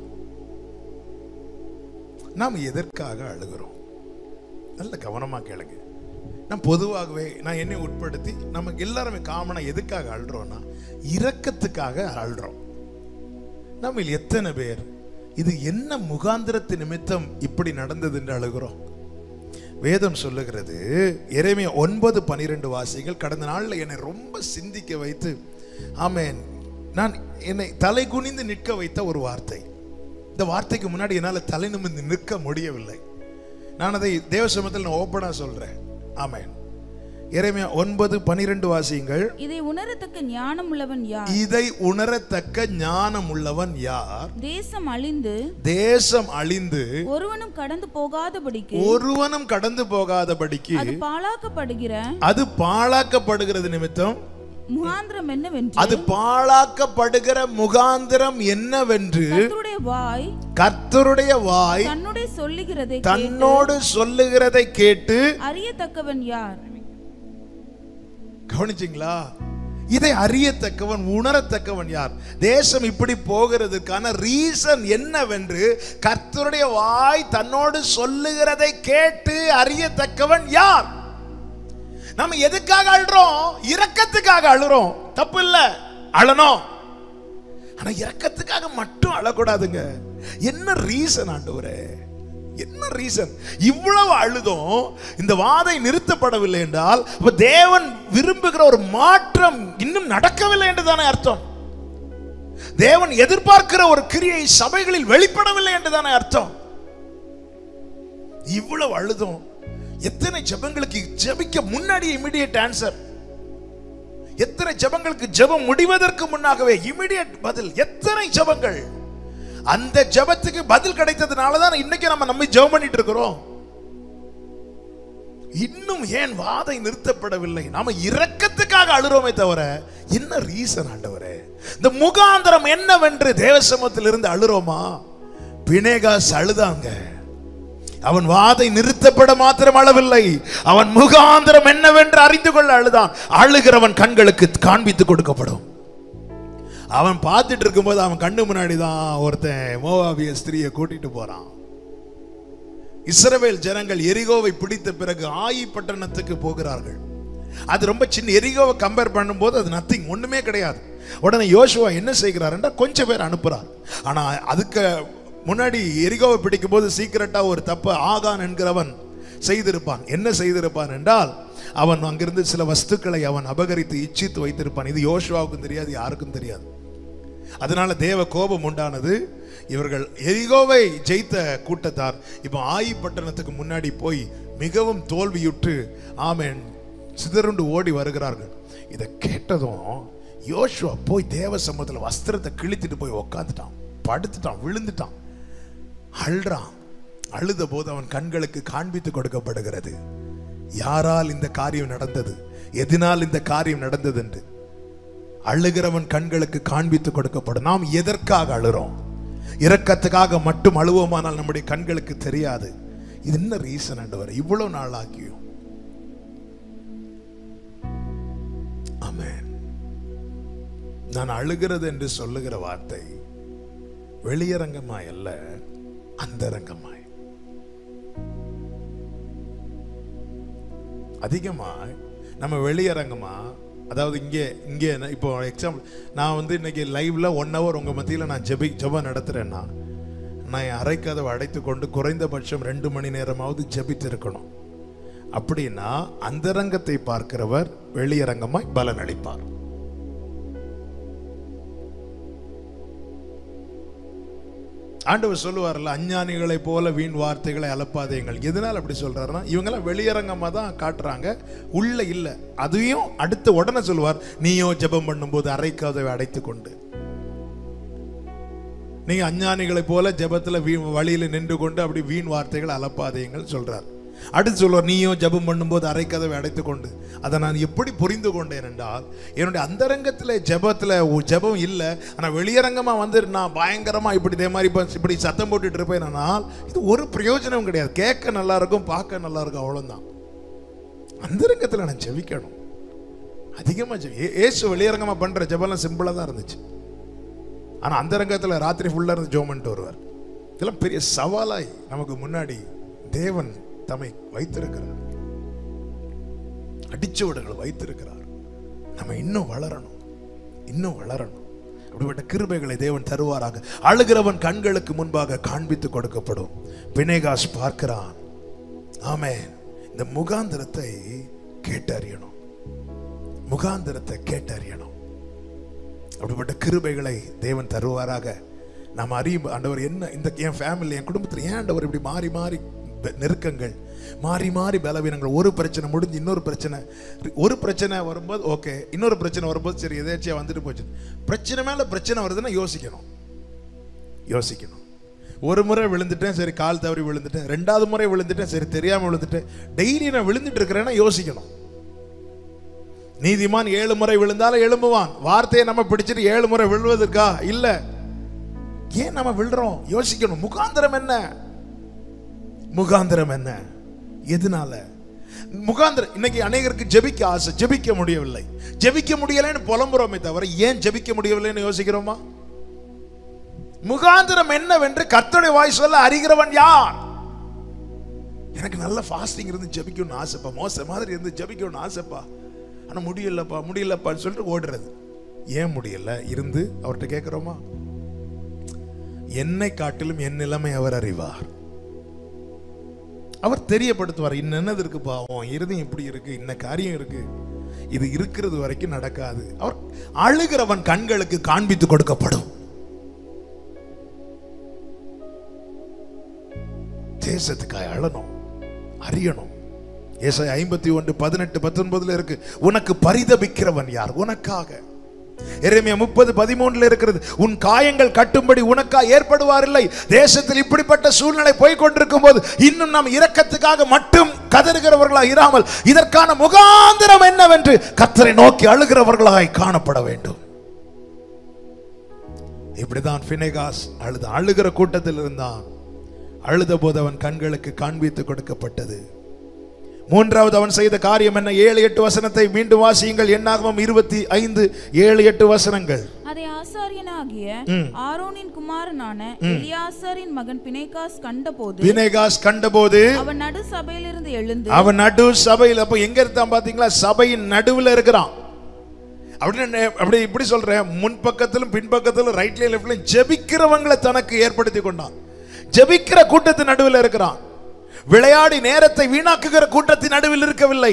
[SPEAKER 1] நாம் எதற்காக அழுகிறோம் நல்ல கவனமா கேளுங்க நான் பொதுவாகவே நான் என்னை உட்படுத்தி நமக்கு எல்லாருமே காமனா எதுக்காக அழுறோம்னா இரக்கத்துக்காக அழுறோம் நம்ம எத்தனை பேர் இது என்ன முகாந்திரத்து நிமித்தம் இப்படி நடந்தது என்று அழுகிறோம் வேதம் சொல்லுகிறது எரேமியா ஒன்பது பனிரெண்டு வாசிகள் கடந்த நாள்ல என்னை ரொம்ப சிந்திக்க வைத்து ஆமென் நான் என்னை தலை குனிந்து நிற்க வைத்த ஒரு வார்த்தை இந்த வார்த்தைக்கு முன்னாடி என்னால் தலை நிமிர்ந்து நிற்க முடியவில்லை நான் அதை தேவசமத்தில் நான் ஓப்பனா சொல்றேன் ஆமென் எரேமியா ஒன்பது பனிரெண்டு வாசியுங்கள்
[SPEAKER 2] இதை உணரத்தக்க ஞானம் உள்ளவன் யார்
[SPEAKER 1] இதை உணரத்தக்க ஞானம் உள்ளவன் யார்
[SPEAKER 2] தேசம் அழிந்து
[SPEAKER 1] தேசம் அழிந்து
[SPEAKER 2] ஒருவனும் கடந்து போகாதபடிக்கு
[SPEAKER 1] ஒருவனும் கடந்து போகாதபடிக்கு
[SPEAKER 2] அது பாழாக்கப்படுகிற
[SPEAKER 1] அது பாழாக்கப்படுகிறது நிமித்தம்
[SPEAKER 2] முகாந்திரம் என்னவென்று
[SPEAKER 1] அது பாழாக்கப்படுகிற முகாந்திரம் என்னவென்று
[SPEAKER 2] கர்த்தருடைய வாய்
[SPEAKER 1] கர்த்தருடைய வாய்
[SPEAKER 2] தன்னுடைய சொல்லுகிறதை
[SPEAKER 1] தன்னோடு சொல்லுகிறதை கேட்டு
[SPEAKER 2] அறியத்தக்கவன் யார்
[SPEAKER 1] கவனிச்சிங்களா இதை அறியத்தக்கவன் உணரத்தக்கவன் யார் தேசம் இப்படி போகிறதுக்கான ரீசன் என்னவென்று கர்த்தருடைய வாய் தன்னோடு சொல்லுகிறதை கேட்டு அறியத்தக்கவன் யார் நம்ம எதுக்காக அழுறோம் இரக்கத்துக்காக அழுறோம் தப்பு இல்ல அழணும் ஆனா இரக்கத்துக்காக மட்டும் அழக்கூடாதுங்க என்ன ரீசன் ஆண்டவரே என்ன ரீசன் இவ்வளவு அழுதும் இந்த வாதை நிறுத்தப்படவில்லை என்றால் அப்ப தேவன் விரும்புகிற ஒரு மாற்றம் இன்னும் நடக்கவில்லை என்றுதானே அர்த்தம் தேவன் எதிர்பார்க்கிற ஒரு கிரியை சபைகளில் வெளிப்படவில்லை என்றுதானே அர்த்தம் இவ்வளவு அழுதும் எத்தனை ஜெபங்களுக்கு ஜெபிக்க முன்னாடி இமிடியேட் ஆன்சர் எத்தனை ஜெபங்களுக்கு ஜெபம் முடிவதற்கு முன்னாகவே இமிடியேட் பதில் எத்தனை ஜெபங்கள் அந்த ஜெபத்துக்கு பதில் கிடைத்ததுனால தான் இன்னைக்கு நம்ம நம்ம ஜெபம் பண்ணிட்டு இருக்கிறோம் இன்னும் ஏன் வாதை நிறுத்தப்படவில்லை நாம இரக்கத்துக்காக அழுறோமே தவிர என்ன ரீசன் ஆண்டவரே இந்த முகாந்திரம் என்னவென்று தேவசமத்தில் இருந்து அழுறோமா பினேகாஸ் அழுதாங்க அவன் வாதை நிறுத்தப்பட மாத்திரம் அளவில்லை அவன் முகாந்திரம் என்னவென்று அறிந்து கொள்ள அழுதான் அழுகிறவன் கண்களுக்கு காண்பித்து கொடுக்கப்படும் அவன் பார்த்துட்டு இருக்கும்போது அவன் கண்ணு முன்னாடி தான் ஒருத்தன் மோவாபிய ஸ்திரியை கூட்டிட்டு போறான் இஸ்ரவேல் ஜனங்கள் எரிகோவை பிடித்த பிறகு ஆயி பட்டணத்துக்கு போகிறார்கள் அது ரொம்ப சின்ன எரிகோவை கம்பேர் பண்ணும்போது அது நத்திங் ஒண்ணுமே கிடையாது உடனே யோசுவா என்ன செய்கிறாருன்னா கொஞ்சம் பேர் அனுப்புறார் ஆனா அதுக்கு முன்னாடி எரிகோவை பிடிக்கும் போது சீக்கிரட்டா ஒரு தப்பு ஆகான் என்கிறவன் செய்திருப்பான் என்ன செய்திருப்பான் என்றால் அவன் அங்கிருந்து சில வஸ்துக்களை அவன் அபகரித்து இச்சித்து வைத்திருப்பான் இது யோசுவாவுக்கும் தெரியாது யாருக்கும் தெரியாது அதனால தேவ கோபம் உண்டானது இவர்கள் எரிகோவை ஜெயித்த கூட்டத்தார் இப்போ ஆயி பட்டணத்துக்கு முன்னாடி போய் மிகவும் தோல்வியுற்று ஆமென் சிதறுண்டு ஓடி வருகிறார்கள் இதை கேட்டதும் யோசுவா போய் தேவ சமூகத்தில் வஸ்திரத்தை கிழித்துட்டு போய் உக்காந்துட்டான் படுத்துட்டான் விழுந்துட்டான் அழுறான் அழுத போது அவன் கண்களுக்கு காண்பித்து கொடுக்கப்படுகிறது யாரால் இந்த காரியம் நடந்தது எதனால் இந்த காரியம் நடந்தது என்று அழுகிறவன் கண்களுக்கு காண்பித்து கொடுக்கப்படும் நாம் எதற்காக அழுறோம் இரக்கத்துக்காக மட்டும் அழுவோமானால் நம்முடைய கண்களுக்கு தெரியாது இது என்ன ரீசன் ஆண்டவர் இவ்வளவு நாள் ஆகியும் ஆமென் நான் அழுகிறது என்று சொல்லுகிற வார்த்தை வெளியரங்கமாய் அல்ல அந்தரங்கமாய் அதிகமாய் நம்ம வெளியரங்கமா அதாவது இங்கே இங்கே என்ன- இப்போ எக்ஸாம்பிள் நான் வந்து இன்னைக்கு லைவ்ல ஒன் ஹவர் உங்க மத்தியில் நான் ஜெபி ஜெபம் நடத்துறேன்னா நான் என் அரைக்கதவை அடைத்து கொண்டு குறைந்தபட்சம் ரெண்டு மணி நேரமாவது ஜெபித்து இருக்கணும் அப்படின்னா அந்தரங்கத்தை பார்க்கிறவர் வெளியரங்கமாய் பலன் அளிப்பார் ஆண்டவர் சொல்லுவார்ல அஞ்ஞானிகளை போல வீண் வார்த்தைகளை அலப்பாதீங்கள் எதனால் அப்படி சொல்றாருன்னா இவங்கெல்லாம் வெளியரங்கமா தான் காட்டுறாங்க உள்ள இல்ல அதையும் அடுத்த உடனே சொல்லுவார் நீயோ ஜெபம் பண்ணும்போது அரைக்காதவை அடைத்து கொண்டு நீங்க அஞ்ஞானிகளை போல ஜெபத்துல வீ வழியில நின்று கொண்டு அப்படி வீண் வார்த்தைகளை அலப்பாதீங்கள் சொல்றார் அடுத்து சொல்வார் நீயோ ஜெபம் பண்ணும்போது அரைக்கதவை அடைத்து கொண்டு அதை நான் எப்படி புரிந்து கொண்டேன் என்றால் என்னுடைய அந்தரங்கத்தில் ஜெபத்தில் ஜெபம் இல்லை ஆனால் வெளியரங்கமாக வந்து நான் பயங்கரமாக இப்படி இதே மாதிரி இப்ப இப்படி சத்தம் போட்டுட்டு இருப்பேன் ஆனால் இது ஒரு பிரயோஜனம் கிடையாது கேட்க நல்லா இருக்கும் பார்க்க நல்லா இருக்கும் அவ்வளோதான் அந்தரங்கத்தில் நான் ஜெபிக்கணும் அதிகமாக ஜெபி ஏ- ஏசு வெளியரங்கமாக பண்ணுற ஜெபம்லாம் சிம்பிளாக தான் இருந்துச்சு ஆனால் அந்தரங்கத்தில் ராத்திரி ஃபுல்லாக இருந்து ஜோம் பண்ணிட்டு வருவார் இதெல்லாம் பெரிய சவாலாய் நமக்கு முன்னாடி தேவன் தம்மை வைத்திருக்கிறார் அடிச்சுவடுகளை வைத்திருக்கிறார் நம்ம இன்னும் வளரணும் இன்னும் வளரணும் அப்படிப்பட்ட கிருபைகளை தேவன் தருவாராக அழுகிறவன் கண்களுக்கு முன்பாக காண்பித்து கொடுக்கப்படும் பினேகாஸ் பார்க்கிறான் ஆமென் இந்த முகாந்திரத்தை கேட்டறியணும் முகாந்திரத்தை கேட்டறியணும் அப்படிப்பட்ட கிருபைகளை தேவன் தருவாராக நாம் அறியும் ஆண்டவர் என்ன இந்த என் ஃபேமிலி என் குடும்பத்தில் ஏன் ஆண்டவர் இப்படி மாறி மாறி பெ- நெருக்கங்கள் மாறி மாறி பலவீனங்கள் ஒரு பிரச்சனை முடிஞ்சு இன்னொரு பிரச்சனை ஒரு பிரச்சனை வரும்போது ஓகே இன்னொரு பிரச்சனை வரும்போது சரி எதேச்சியாக வந்துட்டு போச்சு பிரச்சனை மேலே பிரச்சனை வருதுன்னா யோசிக்கணும் யோசிக்கணும் ஒரு முறை விழுந்துட்டேன் சரி கால் தவறி விழுந்துட்டேன் ரெண்டாவது முறை விழுந்துட்டேன் சரி தெரியாம விழுந்துட்டேன் டெய்லி நான் விழுந்துட்டு இருக்கிறேன்னா யோசிக்கணும் நீதிமான் ஏழு முறை விழுந்தாலும் எழும்புவான் வார்த்தையை நம்ம பிடிச்சிட்டு ஏழு முறை விழுவதற்கா இல்ல ஏன் நம்ம விழுறோம் யோசிக்கணும் முகாந்திரம் என்ன முகாந்திரம் என்ன எதனால முகாந்திரம் இன்னைக்கு அநேகருக்கு ஜெபிக்க ஆசை ஜெபிக்க முடியவில்லை ஜெபிக்க முடியலைன்னு புலம்புறோமே தவிர ஏன் ஜெபிக்க முடியவில்லைன்னு யோசிக்கிறோமா முகாந்திரம் என்னவென்று கர்த்தருடைய வாய் சொல்ல அறிகிறவன் யார் எனக்கு நல்ல ஃபாஸ்டிங் இருந்து ஜெபிக்கணும்னு ஆசைப்பா மோச மாதிரி இருந்து ஜெபிக்கணும்னு ஆசைப்பா ஆனா முடியலப்பா முடியலப்பான்னு சொல்லிட்டு ஓடுறது ஏன் முடியல இருந்து அவர்கிட்ட கேட்கிறோமா என்னை காட்டிலும் என் நிலைமை அவர் அறிவார் அவர் தெரியப்படுத்துவார் இன்ன என்னது இருக்கு பாவம் இருதயம் இப்படி இருக்கு இன்ன காரியம் இருக்கு இது இருக்கிறது வரைக்கும் நடக்காது அவர் அழுகிறவன் கண்களுக்கு காண்பித்து கொடுக்கப்படும் தேசத்துக்காய் அழணும் அறியணும் ஏசாய் ஐம்பத்தி ஒன்று பதினெட்டு பத்தொன்பதுல இருக்கு உனக்கு பரிதபிக்கிறவன் யார் உனக்காக எரேமியா முப்பது பதிமூணுல இருக்கிறது உன் காயங்கள் கட்டும்படி உனக்கா ஏற்படுவாரில்லை தேசத்தில் இப்படிப்பட்ட சூழ்நிலை போய் கொண்டிருக்கும் போது இன்னும் நாம் இரக்கத்துக்காக மட்டும் கதறுகிறவர்களா இராமல் இதற்கான முகாந்திரம் என்னவென்று கத்தரை நோக்கி அழுகிறவர்களாய் காணப்பட வேண்டும் இப்படிதான் பினேகாஸ் அழுத அழுகிற கூட்டத்தில் இருந்தான் அழுத போது அவன் கண்களுக்கு காண்பித்து கொடுக்கப்பட்டது மூன்றாவது அவன் செய்த காரியம் என்ன ஏழு எட்டு வசனத்தை மீண்டும் வாசியுங்கள் என்னாகவும் இருபத்தி ஐந்து ஏழு எட்டு வசனங்கள்
[SPEAKER 2] அதை ஆசாரியனாகிய ஆரோனின் குமாரனான எலியாசாரின் மகன் பிணைகாஸ் கண்டபோது
[SPEAKER 1] பினேகாஸ் கண்டபோது
[SPEAKER 2] அவன் நடு சபையிலிருந்து எழுந்து
[SPEAKER 1] அவன் நடு சபையில் அப்ப எங்க இருந்தான் பாத்தீங்களா சபையின் நடுவுல இருக்கிறான் அப்படின்னு அப்படி இப்படி சொல்றேன் முன்பக்கத்திலும் பின்பக்கத்திலும் ரைட்லயும் லெஃப்ட்லயும் ஜெபிக்கிறவங்களை தனக்கு ஏற்படுத்தி கொண்டான் ஜெபிக்கிற கூட்டத்தின் நடுவில் இருக்கிறான் விளையாடி நேரத்தை வீணாக்குகிற கூட்டத்தின் நடுவில் இருக்கவில்லை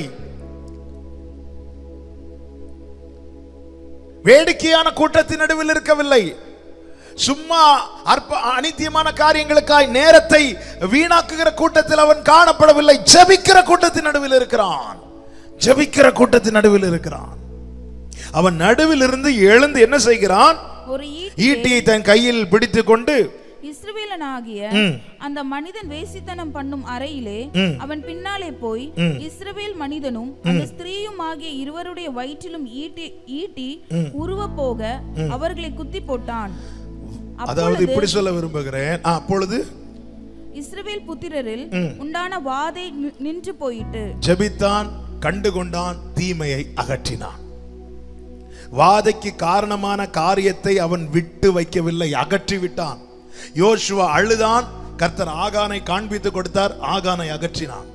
[SPEAKER 1] வேடிக்கையான கூட்டத்தின் நடுவில் இருக்கவில்லை சும்மா அற்ப அனித்தியமான காரியங்களுக்காய் நேரத்தை வீணாக்குகிற கூட்டத்தில் அவன் காணப்படவில்லை ஜெபிக்கிற கூட்டத்தின் நடுவில் இருக்கிறான் ஜெபிக்கிற கூட்டத்தின் நடுவில் இருக்கிறான் அவன் நடுவில் இருந்து எழுந்து என்ன செய்கிறான்
[SPEAKER 2] ஒரு ஈட்டி
[SPEAKER 1] ஈட்டியை தன் கையில் பிடித்துக் கொண்டு
[SPEAKER 2] இஸ்ரவேலனாகிய அந்த மனிதன் வேசித்தனம் பண்ணும் அறையிலே அவன் பின்னாலே போய் இஸ்ரவேல் மனிதனும் அந்த ஸ்திரீயும் ஆகிய இருவருடைய வயிற்றிலும் ஈட்டி ஈட்டி உருவ போக அவர்களை குத்தி போட்டான்
[SPEAKER 1] அதாவது
[SPEAKER 2] அப்பொழுது
[SPEAKER 1] இப்படி சொல்ல விரும்புகிறேன் ஆ, அப்பொழுது
[SPEAKER 2] இஸ்ரவேல் புத்திரரில் உண்டான வாதை நி- நின்று போயிட்டு
[SPEAKER 1] ஜெபித்தான் கண்டு கொண்டான் தீமையை அகற்றினான் வாதைக்கு காரணமான காரியத்தை அவன் விட்டு வைக்கவில்லை அகற்றி விட்டான் யோசுவா அழுதான் கர்த்தர் ஆகானை காண்பித்து கொடுத்தார் ஆகானை அகற்றினான்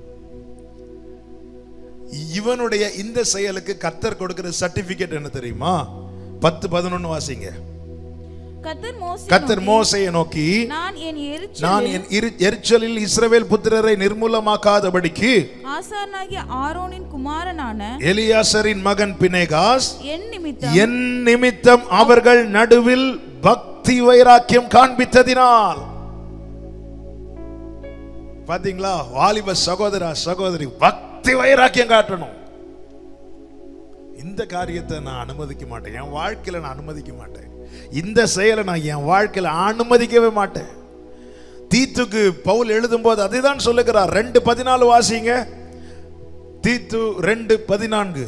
[SPEAKER 1] இவனுடைய இந்த செயலுக்கு கர்த்தர் கொடுக்கிற சர்டிபிகேட் என்ன தெரியுமா பத்து பதினொன்னு வாசிங்க
[SPEAKER 2] கத்தர் மோசே
[SPEAKER 1] கர்த்தர் மோசையை நோக்கி
[SPEAKER 2] நான் என் எரிச்சல்
[SPEAKER 1] நான் என் இரு- எரிச்சலில் இஸ்ரவேல் புத்திரரை நிர்மூலமாக்காதபடிக்கு
[SPEAKER 2] ஆசாரனாகிய ஆரோனின் குமாரனான
[SPEAKER 1] எலியாசரின் மகன் பினேகாஸ்
[SPEAKER 2] என் நிமித்தம்
[SPEAKER 1] என் நிமித்தம் அவர்கள் நடுவில் பக்தி வைராக்கியம் காண்பித்ததினால் பாத்தீங்களா வாலிப சகோதரா சகோதரி பக்தி வைராக்கியம் காட்டணும் இந்த காரியத்தை நான் அனுமதிக்க மாட்டேன் என் வாழ்க்கையில நான் அனுமதிக்க மாட்டேன் இந்த செயலை நான் என் வாழ்க்கையில அனுமதிக்கவே மாட்டேன் தீத்துக்கு பவுல் எழுதும்போது அதுதான் சொல்லுகிறார் ரெண்டு பதினாலு வாசிங்க தீத்து ரெண்டு பதினான்கு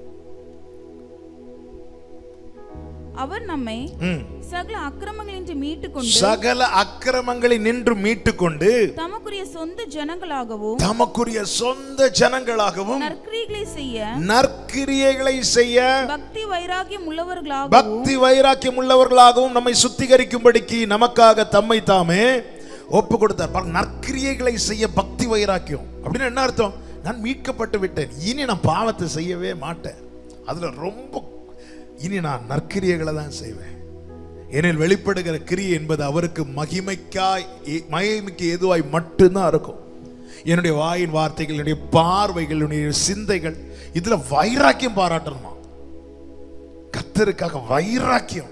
[SPEAKER 2] அவர் நம்மை
[SPEAKER 1] ம்
[SPEAKER 2] சகல அக்கிரமங்களின்றி மீட்டுக் கொண்டு
[SPEAKER 1] சகல அக்கிரமங்களை நின்று மீட்டுக்கொண்டு
[SPEAKER 2] தமக்குரிய சொந்த ஜனங்களாகவும்
[SPEAKER 1] தமக்குரிய சொந்த ஜனங்களாகவும்
[SPEAKER 2] நற்கிரிகளை செய்ய
[SPEAKER 1] நற்கிரியைகளை செய்ய
[SPEAKER 2] பக்தி வைராகியம் உள்ளவர்களாகவும்
[SPEAKER 1] பக்தி வைராக்கியம் உள்ளவர்களாகவும் நம்மை சுத்திகரிக்கும்படிக்கு நமக்காக தம்மை தாமே ஒப்பு கொடுத்தார் பாருங்க, நற்கிரியைகளை செய்ய பக்தி வைராக்கியம் அப்படின்னு என்ன அர்த்தம் நான் மீட்கப்பட்டு விட்டேன் இனி நான் பாவத்தை செய்யவே மாட்டேன் அதுல ரொம்ப இனி நான் நற்கிரியைகளை தான் செய்வேன் ஏனில் வெளிப்படுகிற கிரியை என்பது அவருக்கு மகிமைக்காய் ஏ- மகிமைக்கு ஏதுவாய் மட்டும்தான் இருக்கும் என்னுடைய வாயின் வார்த்தைகள் என்னுடைய பார்வைகள் என்னுடைய சிந்தைகள் இதுல வைராக்கியம் பாராட்டணுமா கத்தருக்காக வைராக்கியம்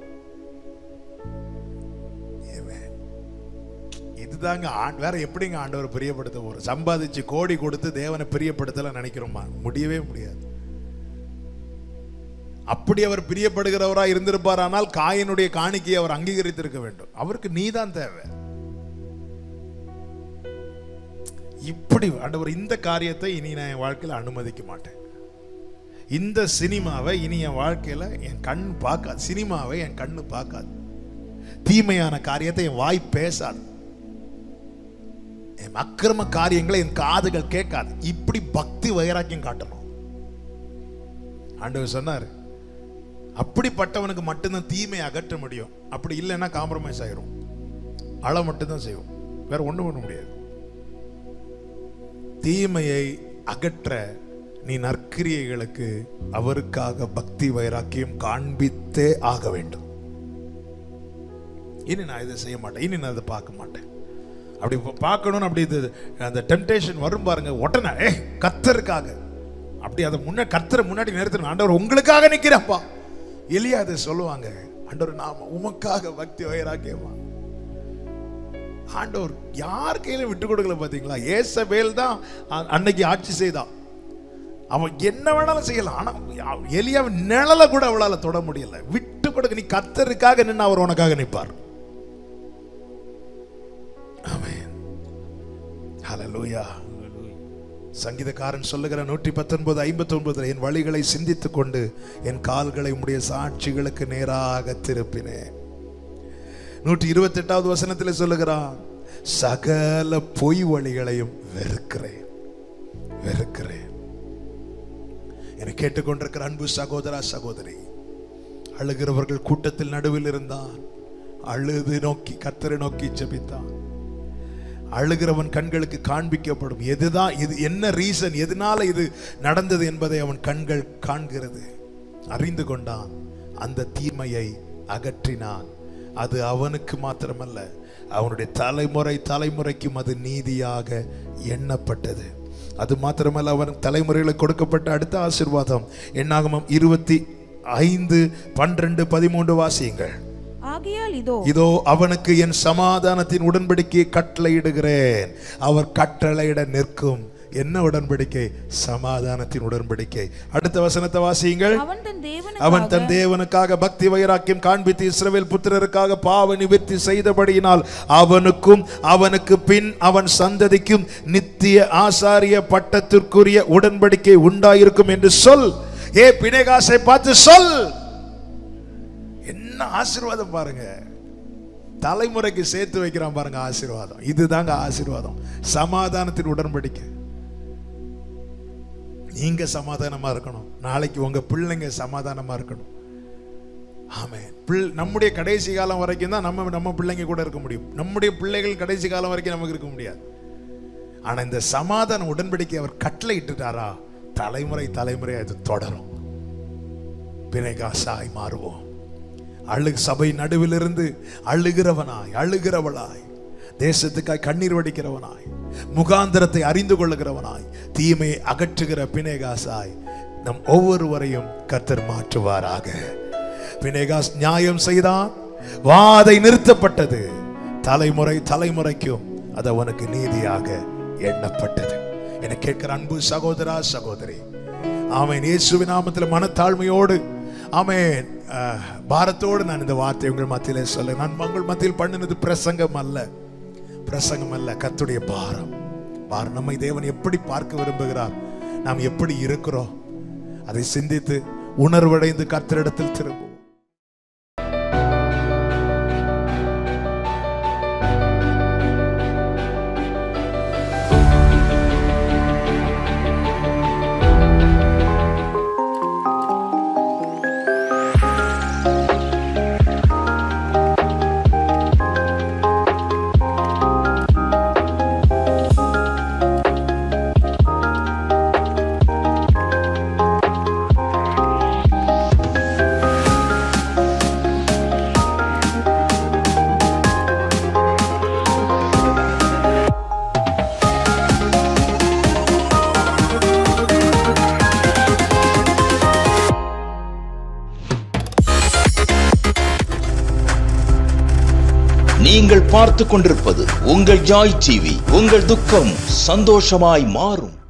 [SPEAKER 1] Amen. இதுதாங்க ஆண் வேற எப்படிங்க ஆண்டவர் பிரியப்படுத்த போறோம் சம்பாதிச்சு கோடி கொடுத்து தேவனை பிரியப்படுத்தல நினைக்கிறோமா முடியவே முடியாது அப்படி அவர் பிரியப்படுகிறவரா இருந்திருப்பாரானால் காயினுடைய காணிக்கையை அவர் அங்கீகரித்திருக்க வேண்டும் அவருக்கு நீதான் தேவை இப்படி ஆண்டவர் இந்த காரியத்தை இனி நான் என் வாழ்க்கையில அனுமதிக்க மாட்டேன் இந்த சினிமாவை இனி என் வாழ்க்கையில என் கண் பார்க்காது சினிமாவை என் கண்ணு பார்க்காது தீமையான காரியத்தை என் வாய் பேசாது என் அக்கிரம காரியங்களை என் காதுகள் கேட்காது இப்படி பக்தி வைராக்கியம் காட்டணும் ஆண்டவர் சொன்னார் அப்படிப்பட்டவனுக்கு மட்டும்தான் தீமையை அகற்ற முடியும் அப்படி இல்லைன்னா காம்ப்ரமைஸ் ஆயிரும் அழ மட்டும்தான் செய்வோம் வேற ஒண்ணும் பண்ண முடியாது தீமையை அகற்ற நீ நற்கிரியைகளுக்கு அவருக்காக பக்தி வைராக்கியம் காண்பித்தே ஆக வேண்டும் இனி நான் இதை செய்ய மாட்டேன் இனி நான் இதை பார்க்க மாட்டேன் அப்படி பா- பார்க்கணும்னு அப்படி இது அந்த டெம்டேஷன் வரும் பாருங்க உடனே ஏ கத்தருக்காக அப்படி அதை முன்ன கத்தரை முன்னாடி நிறுத்தணும் ஆண்டவர் உங்களுக்காக நிக்கிறப்பா எலியா அதை சொல்லுவாங்க ஆண்டவர் நாம உமக்காக பக்தி வைராக்கியமா ஆண்டவர் யார் கையில விட்டு கொடுக்கல பாத்தீங்களா ஏசபேல் தான் அ- அன்னைக்கு ஆட்சி செய்தான் அவன் என்ன வேணாலும் செய்யலாம் ஆனா எலியாவை நிழல கூட அவளால தொட முடியல விட்டு கொடுக்க நீ கத்தருக்காக நின்று அவர் உனக்காக நிற்பார் ஆமென் ஹalleluya சங்கீதக்காரன் சொல்லுகிற நூற்றி பத்தொன்பது ஐம்பத்தி ஒன்பதுல என் வழிகளை சிந்தித்துக் கொண்டு என் கால்களை உடைய சாட்சிகளுக்கு நேராக திருப்பினேன் நூற்றி இருபத்தி எட்டாவது வசனத்தில் சொல்லுகிறான் சகல பொய் வழிகளையும் வெறுக்கிறேன் வெறுக்கிறேன் என்னை கேட்டுக்கொண்டிருக்கிற அன்பு சகோதரா சகோதரி அழுகிறவர்கள் கூட்டத்தில் நடுவில் இருந்தான் அழுது நோக்கி கத்தரை நோக்கி ஜெபித்தான் அழுகிறவன் கண்களுக்கு காண்பிக்கப்படும் எதுதான் இது என்ன ரீசன் எதனால இது நடந்தது என்பதை அவன் கண்கள் காண்கிறது அறிந்து கொண்டான் அந்த தீமையை அகற்றினான் அது அவனுக்கு மாத்திரமல்ல அவனுடைய தலைமுறை தலைமுறைக்கும் அது நீதியாக எண்ணப்பட்டது அது மாத்திரமல்ல அவன் தலைமுறையில் கொடுக்கப்பட்ட அடுத்த ஆசீர்வாதம் என்னாகமம் இருபத்தி ஐந்து பன்னிரண்டு பதிமூன்று வாசியுங்கள்
[SPEAKER 2] ஆகையால் இதோ
[SPEAKER 1] இதோ அவனுக்கு என் சமாதானத்தின் உடன்படிக்கையை கட்டளையிடுகிறேன் அவர் கட்டளையிட நிற்கும் என்ன உடன்படிக்கை சமாதானத்தின் உடன்படிக்கை அடுத்த வசனத்தை வாசியுங்கள்
[SPEAKER 2] அவன் தன் தேவனுக்கு
[SPEAKER 1] அவன் தன் தேவனுக்காக பக்தி வைராக்கியம் காண்பித்து இஸ்ரவேல் புத்திரருக்காக பாவ நிவர்த்தி செய்தபடியினால் அவனுக்கும் அவனுக்கு பின் அவன் சந்ததிக்கும் நித்திய ஆசாரிய பட்டத்திற்குரிய உடன்படிக்கை உண்டாயிருக்கும் என்று சொல் ஏ பிணைகாசை பார்த்து சொல் என்ன ஆசீர்வாதம் பாருங்க தலைமுறைக்கு சேர்த்து வைக்கிறான் பாருங்க ஆசீர்வாதம் இதுதாங்க ஆசீர்வாதம் சமாதானத்தின் உடன்படிக்கை நீங்க சமாதானமா இருக்கணும் நாளைக்கு உங்க பிள்ளைங்க சமாதானமா இருக்கணும் ஆமே பிள் நம்முடைய கடைசி காலம் வரைக்கும் தான் நம்ம நம்ம பிள்ளைங்க கூட இருக்க முடியும் நம்முடைய பிள்ளைகள் கடைசி காலம் வரைக்கும் நமக்கு இருக்க முடியாது ஆனா இந்த சமாதான உடன்படிக்கை அவர் கட்டளை இட்டுட்டாரா தலைமுறை தலைமுறை அது தொடரும் பிணைகாசாய் மாறுவோம் அழு சபை நடுவிலிருந்து அழுகிறவனாய் அழுகிறவளாய் தேசத்துக்காய் கண்ணீர் வடிக்கிறவனாய் முகாந்திரத்தை அறிந்து கொள்ளுகிறவனாய் தீமையை அகற்றுகிற பிணைகாசாய் நம் ஒவ்வொருவரையும் கர்த்தர் மாற்றுவாராக பிணைகாஸ் நியாயம் செய்தான் வாதை நிறுத்தப்பட்டது தலைமுறை தலைமுறைக்கும் அது அவனுக்கு நீதியாக எண்ணப்பட்டது என கேட்கிற அன்பு சகோதரா சகோதரி ஆமென் இயேசுவின் நாமத்தில் மனத்தாழ்மையோடு ஆமென் அஹ், பாரத்தோடு நான் இந்த வார்த்தை உங்கள் மத்தியிலே சொல்ல நான் உங்கள் மத்தியில் பண்ணினது பிரசங்கம் அல்ல பிரசங்கம் அல்ல கர்த்தருடைய பாரம் பாரம் நம்மை தேவன் எப்படி பார்க்க விரும்புகிறார் நாம் எப்படி இருக்கிறோம் அதை சிந்தித்து உணர்வடைந்து கர்த்தரிடத்தில் திரும்புவோம்
[SPEAKER 3] நீங்கள் பார்த்துக் கொண்டிருப்பது உங்கள் ஜாய் டிவி உங்கள் துக்கம் சந்தோஷமாய் மாறும்